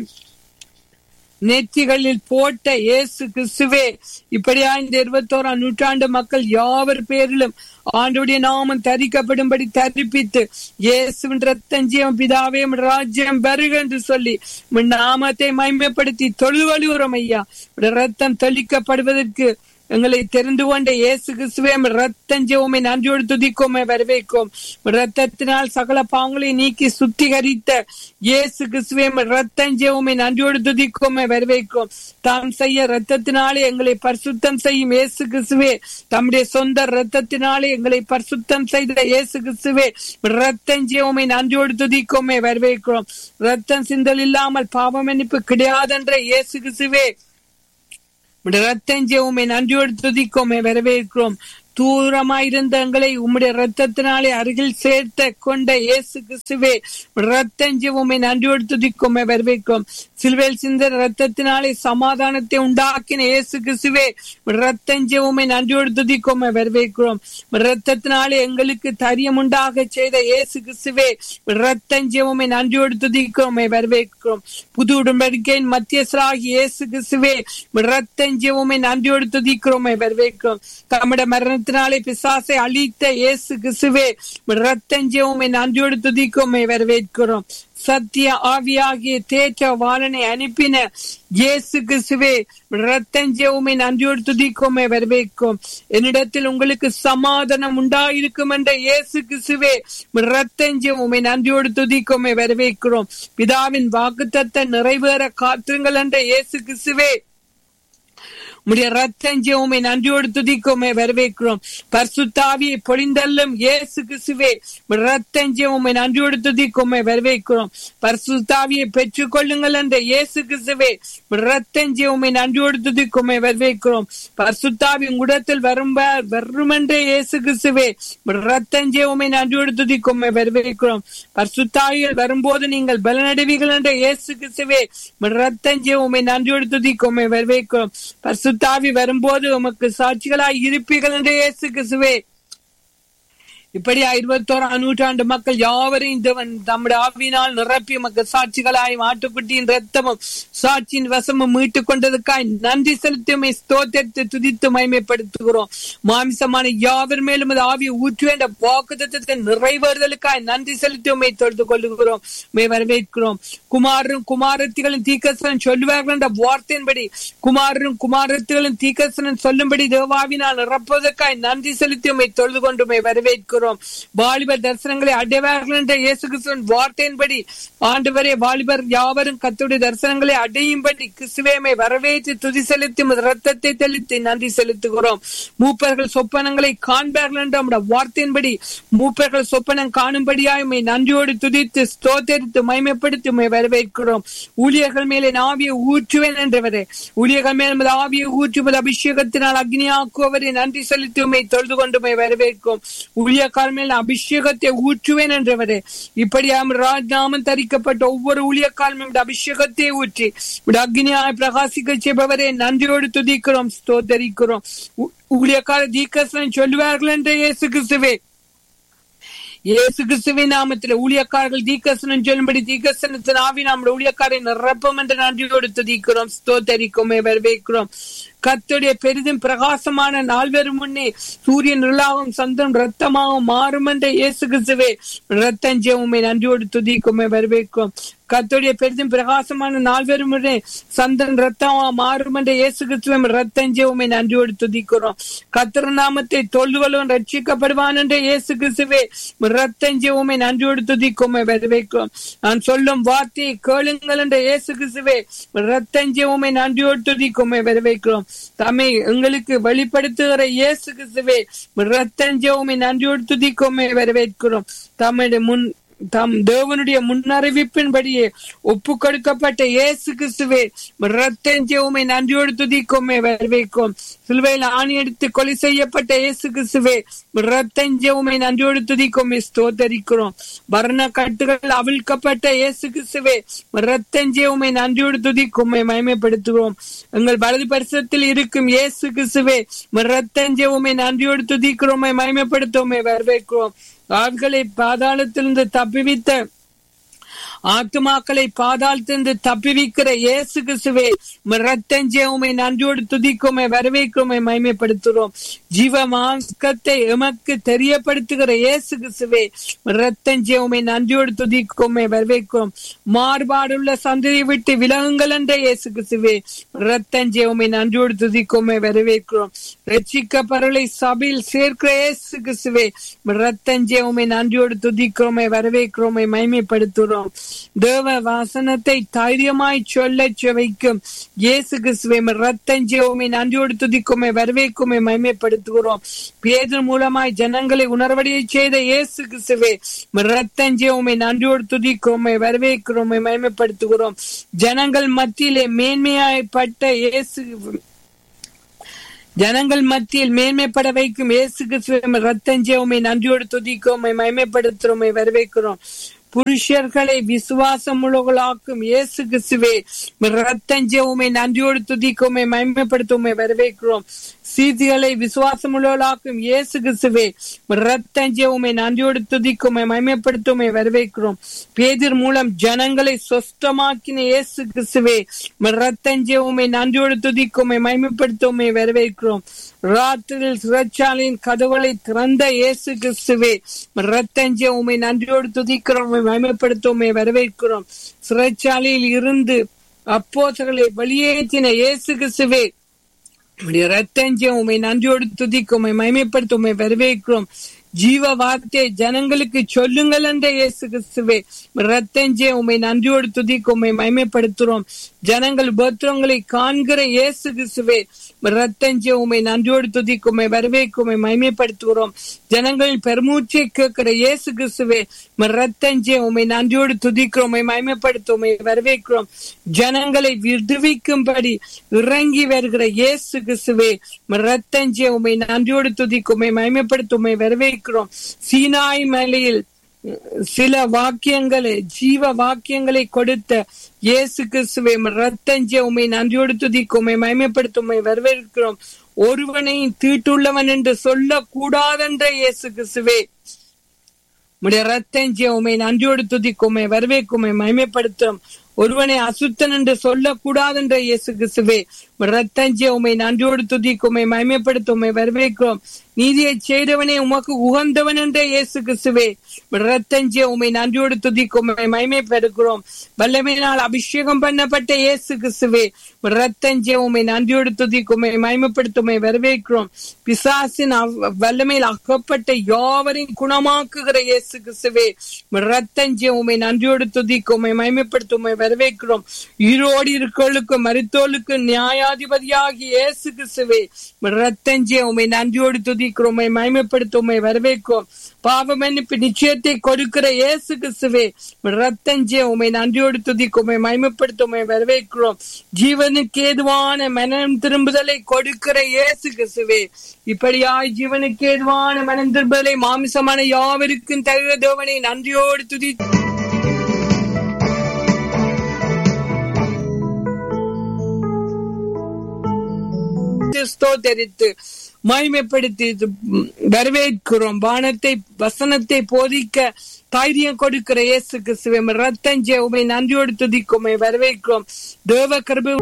நெற்றிகளில் போட்ட இயேசு கிறிஸ்துவே இப்படியா இந்த இருபத்தோராம் நூற்றாண்டு மக்கள் யாவர் பேரிலும் ஆண்டுடைய நாமம் தரிக்கப்படும்படி தரிப்பித்து இயேசுவின் ரத்தஞ்சியம் பிதாவே உம் ராஜ்யம் வருக என்று சொல்லி உம் நாமத்தை மைமைப்படுத்தி தொழுவழுகிறோம் ஐயா உம்முடைய ரத்தம் தெளிக்கப்படுவதற்கு எங்களை தெரிந்து கொண்ட இயேசு கிறிஸ்துவே உம் ரத்தஞ்சவுமை நன்றியோடு துதிக்கோமே வரவேற்கும் உம் ரத்தத்தினால் சகல பாவங்களை நீக்கி சுத்திகரித்த இயேசு கிறிஸ்துவே உம் ரத்தஞ்சவுமை நன்றியோடு துதிக்கோமே வரவேற்கும் தாம் செய்ய ரத்தத்தினாலே எங்களை பரிசுத்தம் செய்யும் இயேசு கிறிஸ்துவே தம்முடைய சொந்த ரத்தத்தினாலே எங்களை பரிசுத்தம் செய்த இயேசு கிறிஸ்துவே ரத்தஞ்சவுமை நன்றியோடு துதிக்கோமே வரவேற்கிறோம் ரத்தம் சிந்தல் இல்லாமல் பாவ மன்னிப்பு கிடையாதென்ற இயேசு கிறிஸ்துவே உம்முடைய ரத்தஞ்சே உண்மை நன்றியோடு துதிக்கோமே வரவேற்கிறோம் தூரமாயிருந்த எங்களை உம்முடைய ரத்தத்தினாலே அருகில் சேர்த்த கொண்ட இயேசு கிறிஸ்துவே ரத்தஞ்சே உண்மை நன்றியோடு துதிக்கோமே வரவேற்கிறோம் சிலுவையில் சிந்த ரத்தத்தினாலே சமாதானத்தை உண்டாக்கின இயேசு கிறிஸ்துவே ரத்தஞ்சே உண்மை நன்றியோடு துதிக்கோமே வரவேற்கிறோம் ரத்தத்தினாலே எங்களுக்கு தரியம் உண்டாக செய்த இயேசு கிறிஸ்துவே ரத்தஞ்சே உண்மை நன்றியோடு துதிக்கோமே வரவேற்கிறோம் புது உடன்படிக்கையின் மத்தியஸ்தராகி இயேசு கிறிஸ்துவே ரத்தஞ்சே உண்மை நன்றியோடு துதிக்கிறோமே வரவேற்கிறோம் தம்முடைய மரணத்தினாலே பிசாசை அழித்த இயேசு கிறிஸ்துவே ரத்தஞ்சே உண்மை நன்றியோடு துதிக்கோமே வரவேற்கிறோம் சத்திய ஆவியாகிய தேற்ற வாழனை அனுப்பின இயேசு கிறிஸ்துவே ரத்தஞ்சவுமை நன்றியோடு துதிக்கோமே வரவேற்கும் என்னிடத்தில் உங்களுக்கு சமாதானம் உண்டாயிருக்கும் என்ற இயேசு கிறிஸ்துவே ரத்தஞ்சவுமை நன்றியோடு துதிக்கோமே வரவேற்கிறோம் பிதாவின் வாக்குத்தத்தை நிறைவேற காத்துங்கள் என்ற இயேசு கிறிஸ்துவே உடைய ரத்தஞ்சவுமை நன்றியோடு துதிக்கோமே வரவேற்கிறோம் பர்சுத்தாவியை பொழிந்தல்லும் இயேசு கிறிஸ்துவே ரத்தஞ்சவுமை நன்றியோடு துதிக்கோமே வரவேற்கிறோம் பர்சுத்தாவியை பெற்றுக் கொள்ளுங்கள் என்ற இயேசு கிறிஸ்துவே ரத்தஞ்சவுமை நன்றியோடு துதிக்கோமே வரவேற்கிறோம் பர்சுத்தாவி உங்களிடத்தில் வரும் வரும் என்ற இயேசு கிறிஸ்துவே ரத்தஞ்சவுமை நன்றியோடு துதிக்கோமே வரவேற்கிறோம் பர்சுத்தாவியில் வரும்போது நீங்கள் பலனடைவீர்கள் என்ற இயேசு கிறிஸ்துவே ரத்தஞ்சவுமை நன்றியோடு துதிக்கோமே வரவேற்கிறோம் பர்சு தாவி வரும்போது உமக்கு சாட்சிகளாய் இருப்பீர்கள் என்று இயேசு கிறிஸ்துவே இப்படியா இருபத்தோராம் நூற்றாண்டு மக்கள் யாவரையும் தேவன் தம்முடைய ஆவினால் நிரப்பி உமக்கு சாட்சிகளாய் மாட்டுக்குட்டியின் ரத்தமும் சாட்சியின் வசமும் மீட்டுக் கொண்டதுக்காய் நன்றி செலுத்தியுமை ஸ்தோத்திரத்தை துதித்து மயமைப்படுத்துகிறோம் மாமிசமான யாவர் மேலும் அது ஆவியை ஊற்று என்ற வாக்குத்தத்தை நிறைவேறுதலுக்காய் நன்றி செலுத்தியுமை தொழுது கொள்ளுகிறோம் மே வரவேற்கிறோம் குமாரரும் குமாரத்திகளும் தீக்கசனன் சொல்லுவார்கள் என்ற வார்த்தையின்படி குமாரரும் குமாரத்திகளும் தீக்கசனன் சொல்லும்படி தேவாவினால் நிரப்புவதற்காய் நன்றி செலுத்தியுமை தொழுது கொண்டுமை வரவேற்கிறோம் வாலிபர் தரிசனங்களை அடைவார்கள் என்ற இயேசு கிறிஸ்துவின் வார்த்தையின்படி ஆண்டவரே வாலிபர் யாவரும் கத்துடைய தரிசனங்களை அடையும்படி கிறிஸ்துவேமை வரவேற்று துதி செலுத்தி ரத்தத்தை தெளித்து நன்றி செலுத்துகிறோம் மூப்பர்கள் சொப்பனங்களை காண்பார்கள் என்ற நம்முடைய வார்த்தையின்படி மூப்பர்கள் சொப்பனம் காணும்படியாய் உம்மை நன்றியோடு துதித்து ஸ்தோத்தரித்து மைமைப்படுத்தி உம்மை வரவேற்கிறோம் ஊழியர்கள் மேலே ஆவியை ஊற்றுவேன் என்றவரே ஊழியர்கள் மேல் உமது ஆவியை ஊற்றுவது அபிஷேகத்தினால் அக்னியாக்குவரை நன்றி செலுத்தி உம்மை தொழுது கொண்டு உம்மை வரவேற்கும் ஊழியக்கார மேல் அபிஷேகத்தை ஊற்றுவேன் என்றவரே இப்படியாம் ராஜ்நாமம் தரிக்கப்பட்ட ஒவ்வொரு ஊழியக்கால் மேல் அபிஷேகத்தை ஊற்றி அக்னியாய் பிரகாசிக்க செய்பவரே நன்றியோடு துதிக்கிறோம் ஸ்தோத்தரிக்கிறோம் ஊழியக்கார தீக்கசன் சொல்லுவார்கள் என்ற இயேசு கிறிஸ்துவே இயேசு கிறிஸ்துவின் நாமத்தில் ஊழியக்காரர்கள் தீக்கசனம் சொல்லும்படி தீக்கசனத்தின் ஆவி நம்முடைய ஊழியக்காரை நிரப்பம் என்று நன்றியோடு துதிக்கிறோம் ஸ்தோத்தரிக்கோமே வரவேற்கிறோம் கத்துடைய பெரிதும் பிரகாசமான நால்வரும் முன்னே சூரியன் நிலாவும் சந்தம் ரத்தமாகவும் மாறும் என்ற இயேசு கிறிஸ்துவே ரத்தஞ்சவுமை நன்றியோடு துதிக்குமே வரவேற்கும் கத்துடைய பெரிதும் பிரகாசமான நால்வரும் முன்னே சந்தன் ரத்தமா மாறும் என்ற இயேசு கிறிஸ்துவை ரத்தஞ்சவுமை நன்றியோடு துதிக்கிறோம் கத்திர நாமத்தை தொல்லுவலும் ரட்சிக்கப்படுவான் என்ற இயேசு கிறிஸ்துவே ரத்தஞ்சவுமை நன்றியோடு துதிக்குமே வரவேற்கும் நான் சொல்லும் வார்த்தையை கேளுங்கள் என்ற இயேசு கிறிஸ்துவே ரத்தஞ்சவுமை நன்றியோடு துதிக்குமே வரவேற்கிறோம் தம்மை எங்களுக்கு வெளிப்படுத்துகிற இயேசு கிறிஸ்துவே ரத்தஞ்சவுமை நன்றியோடு துதிக்குமே வரவேற்கிறோம் தம்முடைய முன் தம் தேவனுடைய முன்னறிவிப்பின்படியே ஒப்பு கொடுக்கப்பட்ட இயேசு கிறிஸ்துவே ரத்தஞ்சவுமை நன்றியோடு துதிக்குமே வரவேற்கும் சிலுவையில் ஆணி எடுத்து கொலை செய்யப்பட்ட இயேசு கிறிஸ்துவே ரத்தஞ்சவுமை நன்றியோடு துதிக்குமே ஸ்தோத்தரிக்கிறோம் வர்ண கட்டுகள் அவிழ்க்கப்பட்ட இயேசு கிறிஸ்துவே ரத்தஞ்சவுமை நன்றியோடு துதிக்குமே மயமைப்படுத்துகிறோம் எங்கள் வலது பரிசத்தில் இருக்கும் இயேசு கிறிஸ்துவே ரத்தஞ்சவுமை நன்றியோடு துதிக்கிறோமே மயமைப்படுத்துவோமே வரவேற்கிறோம் ஆண்களை பாதாளத்திலிருந்து தப்பிவித்த ஆத்துமாக்களை பாதாளத்திலிருந்து தப்பிவிக்கிற இயேசு கிறிஸ்துவே ரத்தஞ்சேவுமை நன்றியோடு துதிக்குமே வரவேற்குமே மகிமைப்படுத்துகிறோம் ஜீவ மார்க்கத்தை எமக்கு தெரியப்படுத்துகிற இயேசு கிறிஸ்துவே ரத்தஞ்சேவுமை நன்றியோடு துதிக்குமே வரவேற்கிறோம் மாறுபாடுள்ள சந்ததியை விட்டு விலகுங்கள் என்ற இயேசு கிறிஸ்துவே ரத்தஞ்சேவுமை நன்றியோடு துதிக்குமே வரவேற்கிறோம் ரட்சிக்க பரலை சபையில் சேர்க்கிற இயேசு கிறிஸ்துவே ரத்தஞ்சேவுமை நன்றியோடு துதிக்கிறோமே வரவேற்கிறோமே மகிமைப்படுத்துகிறோம் தேவ வாசனத்தை தைரியமாய் சொல்ல வைக்கும் இயேசு கிறிஸ்துவை ரத்தஞ்சேவுமை நன்றியோடு துதிக்குமே வரவேற்குமே மகிமைப்படுத்துகிறோம் பேதர் மூலமாய் ஜனங்களை உணர்வடைய செய்த இயேசு கிறிஸ்துவே ரத்தஞ்சேவுமை நன்றியோடு துதிக்கிறோமே வரவேற்கிறோமே மகிமைப்படுத்துகிறோம் ஜனங்கள் மத்தியிலே மேன்மையாய்ப்பட்ட இயேசு ஜனங்கள் மத்தியில் மேன்மைப்பட வைக்கும் இயேசு கிறிஸ்துவை ரத்தஞ்சேவுமை நன்றியோடு துதிக்கோமை மகிமைப்படுத்துறோமை வரவேற்கிறோம் புருஷர்களை விசுவாசம் உள்ளவர்களாக்கும் இயேசு கிறிஸ்துவே ரத்தஞ்சவுமை நன்றியோடு துதிக்குமே மகிமைப்படுத்துமே வரவேற்கிறோம் சீதிகளை விசுவாசம் உள்ளவர்களாக்கும் இயேசு கிறிஸ்துவே ரத்தஞ்சவுமை நன்றியோடு துதிக்குமே மகிமைப்படுத்துமே வரவேற்கிறோம் பேதிர் மூலம் ஜனங்களை சொஸ்தமாக்கின இயேசு கிறிஸ்துவே ரத்தஞ்சவுமை நன்றியோடு துதிக்குமே மகிமைப்படுத்துமே வரவேற்கிறோம் ராத்திரியில் சிறைச்சாலையின் கதவுகளை திறந்த இயேசு கிறிஸ்துவே ரத்தஞ்சவுமை நன்றியோடு துதிக்கிறோம் மகிமைப்படுத்துவோமே வரவேற்கிறோம் சிறைச்சாலையில் இருந்து அப்போசர்களை வெளியேற்றின இயேசு கிறிஸ்துவே ரத்தஞ்சம் உமை நன்றியோடு துதிக்கும் உமை மகிமைப்படுத்த உமை வரவேற்கிறோம் ஜீவ வார்த்தை ஜனங்களுக்கு சொல்லுங்கள் என்ற இயேசு கிறிஸ்துவே ரத்தஞ்சே உமை நன்றியோடு துதிக்கும் உமை மகிமைப்படுத்துறோம் ஜனங்கள் உபத்திரங்களை காண்கிற இயேசு கிறிஸ்துவே ரத்தஞ்சே உமை நன்றியோடு துதிக்கும் உமை வரவேற்கும் உமை மகிமைப்படுத்துகிறோம் ஜனங்களின் பெருமூச்சை கேட்கிற இயேசு கிறிஸ்துவே ரத்தஞ்சே உமை நன்றியோடு துதிக்கிறோம் உமை மகிமைப்படுத்தும் உமை வரவேற்கிறோம் ஜனங்களை விடுவிக்கும்படி இறங்கி வருகிற இயேசு கிறிஸ்துவே ரத்தஞ்சே உமை நன்றியோடு துதிக்கும் உமை மகிமைப்படுத்தும் உமை வரவேற்கிறோம் சீனாய் மலையில் சில வாக்கியங்களை ஜீவ வாக்கியங்களை கொடுத்த இயேசு கிறிஸ்துவை ரத்தஞ்சே உமை நன்றியோடு துதிக்கும் உமை மகிமைப்படுத்தும் உமை வரவேற்கிறோம் ஒருவனையும் தீட்டுள்ளவன் என்று சொல்ல கூடாதென்ற இயேசு கிறிஸ்துவே உடைய ரத்தஞ்சே உமை நன்றியோடு துதிக்கும் உமை வரவேற்கும் உமை மகிமைப்படுத்தும் ஒருவனை அசுத்தன் என்று சொல்லக்கூடாது என்ற இயேசு கிறிஸ்துவே ரத்தஞ்சே உமை நன்றியோடு துதிக்கும் உமை மகிமைப்படுத்தும் உமை வரவேற்கிறோம் நீதியை செய்தவனே உமக்கு உகந்தவன் என்ற இயேசு கிறிஸ்துவே ரத்தஞ்சே உமை நன்றியோடு துதிக்கும் உமை மகிமைப்படுகிறோம் வல்லமையினால் அபிஷேகம் பண்ணப்பட்ட இயேசு கிறிஸ்துவே ரத்தஞ்சே உமை நன்றியோடு துதிக்கும் உமை மகிமைப்படுத்தும் உமை வரவேற்கிறோம் பிசாசின் வல்லமையில் அகப்பட்ட யாவரையும் குணமாக்குகிற இயேசு கிறிஸ்துவே ரத்தஞ்சே உமை நன்றியோடு துதிக்கும் உமை மகிமைப்படுத்தும் உமை வரவேற்கிறோம் ஈரோடு இருக்கோளுக்கு மருத்தோளுக்கு நியாயாதிபதியாகி இயேசு கிறிஸ்துவே ரத்தஞ்சே உமை நன்றியோடு துதிக்கிறோம் உமை மகிமைப்படுத்தும் உமை வரவேற்கும் பாவ மன்னிப்பு நிச்சயத்தை கொடுக்கிற இயேசு கிறிஸ்துவே ரத்தஞ்சே உமை நன்றியோடு துதிக்கும் உமை மகிமைப்படுத்தும் உமை வரவேற்கிறோம் ஜீவனுக்கு ஏதுவான மனம் திரும்புதலை கொடுக்கிற இயேசு கிறிஸ்துவே இப்படியாய் ஜீவனுக்கு ஏதுவான மனம் திரும்புதலை மாமிசமான யாவருக்கும் தகுந்த தேவனை நன்றியோடு துதி ஸ்தோத்தரித்து மகிமைப்படுத்தி வரவேற்கிறோம் வானத்தை வசனத்தை போதிக்க தைரியம் கொடுக்கிற இயேசு கிறிஸ்துவை ரத்தஞ்சே உமை நன்றியோடு துதிக்கும் வரவேற்கிறோம் தேவ கருபு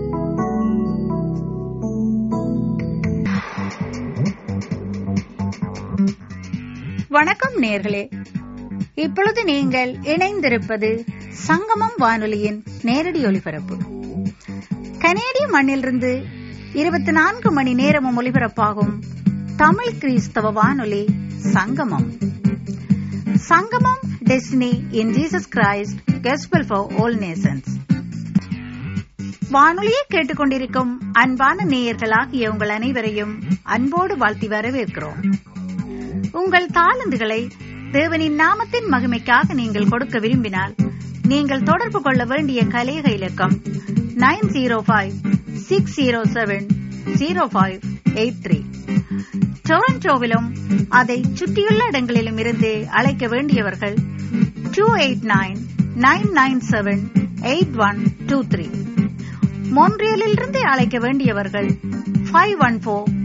வணக்கம் நேர்களே இப்பொழுது நீங்கள் இணைந்திருப்பது சங்கமம் வானொலியின் நேரடி ஒலிபரப்பு கனேடிய மண்ணிலிருந்து இருபத்தி நான்கு மணி நேரமும் ஒலிபரப்பாகும் தமிழ் கிறிஸ்தவ வானொலி சங்கமம் சங்கமம் destiny in Jesus Christ gospel for all nations வானொலியை கேட்டுக்கொண்டிருக்கும் அன்பான நேயர்களாகிய உங்கள் அனைவரையும் அன்போடு வாழ்த்தி வரவேற்கிறோம் உங்கள் தாளந்துகளை தேவனின் நாமத்தின் மகிமைக்காக நீங்கள் கொடுக்க விரும்பினால் நீங்கள் தொடர்பு கொள்ள வேண்டிய கலேக இலக்கம் nine zero five six zero seven zero five eight three டொரண்டோவிலும் அதை சுற்றியுள்ள இடங்களிலும் இருந்து அழைக்க வேண்டியவர்கள் two eight nine nine nine seven eight one two three மொன்றியலிலிருந்து அழைக்க வேண்டியவர்கள் ஃபைவ் ஒன் ஃபோர்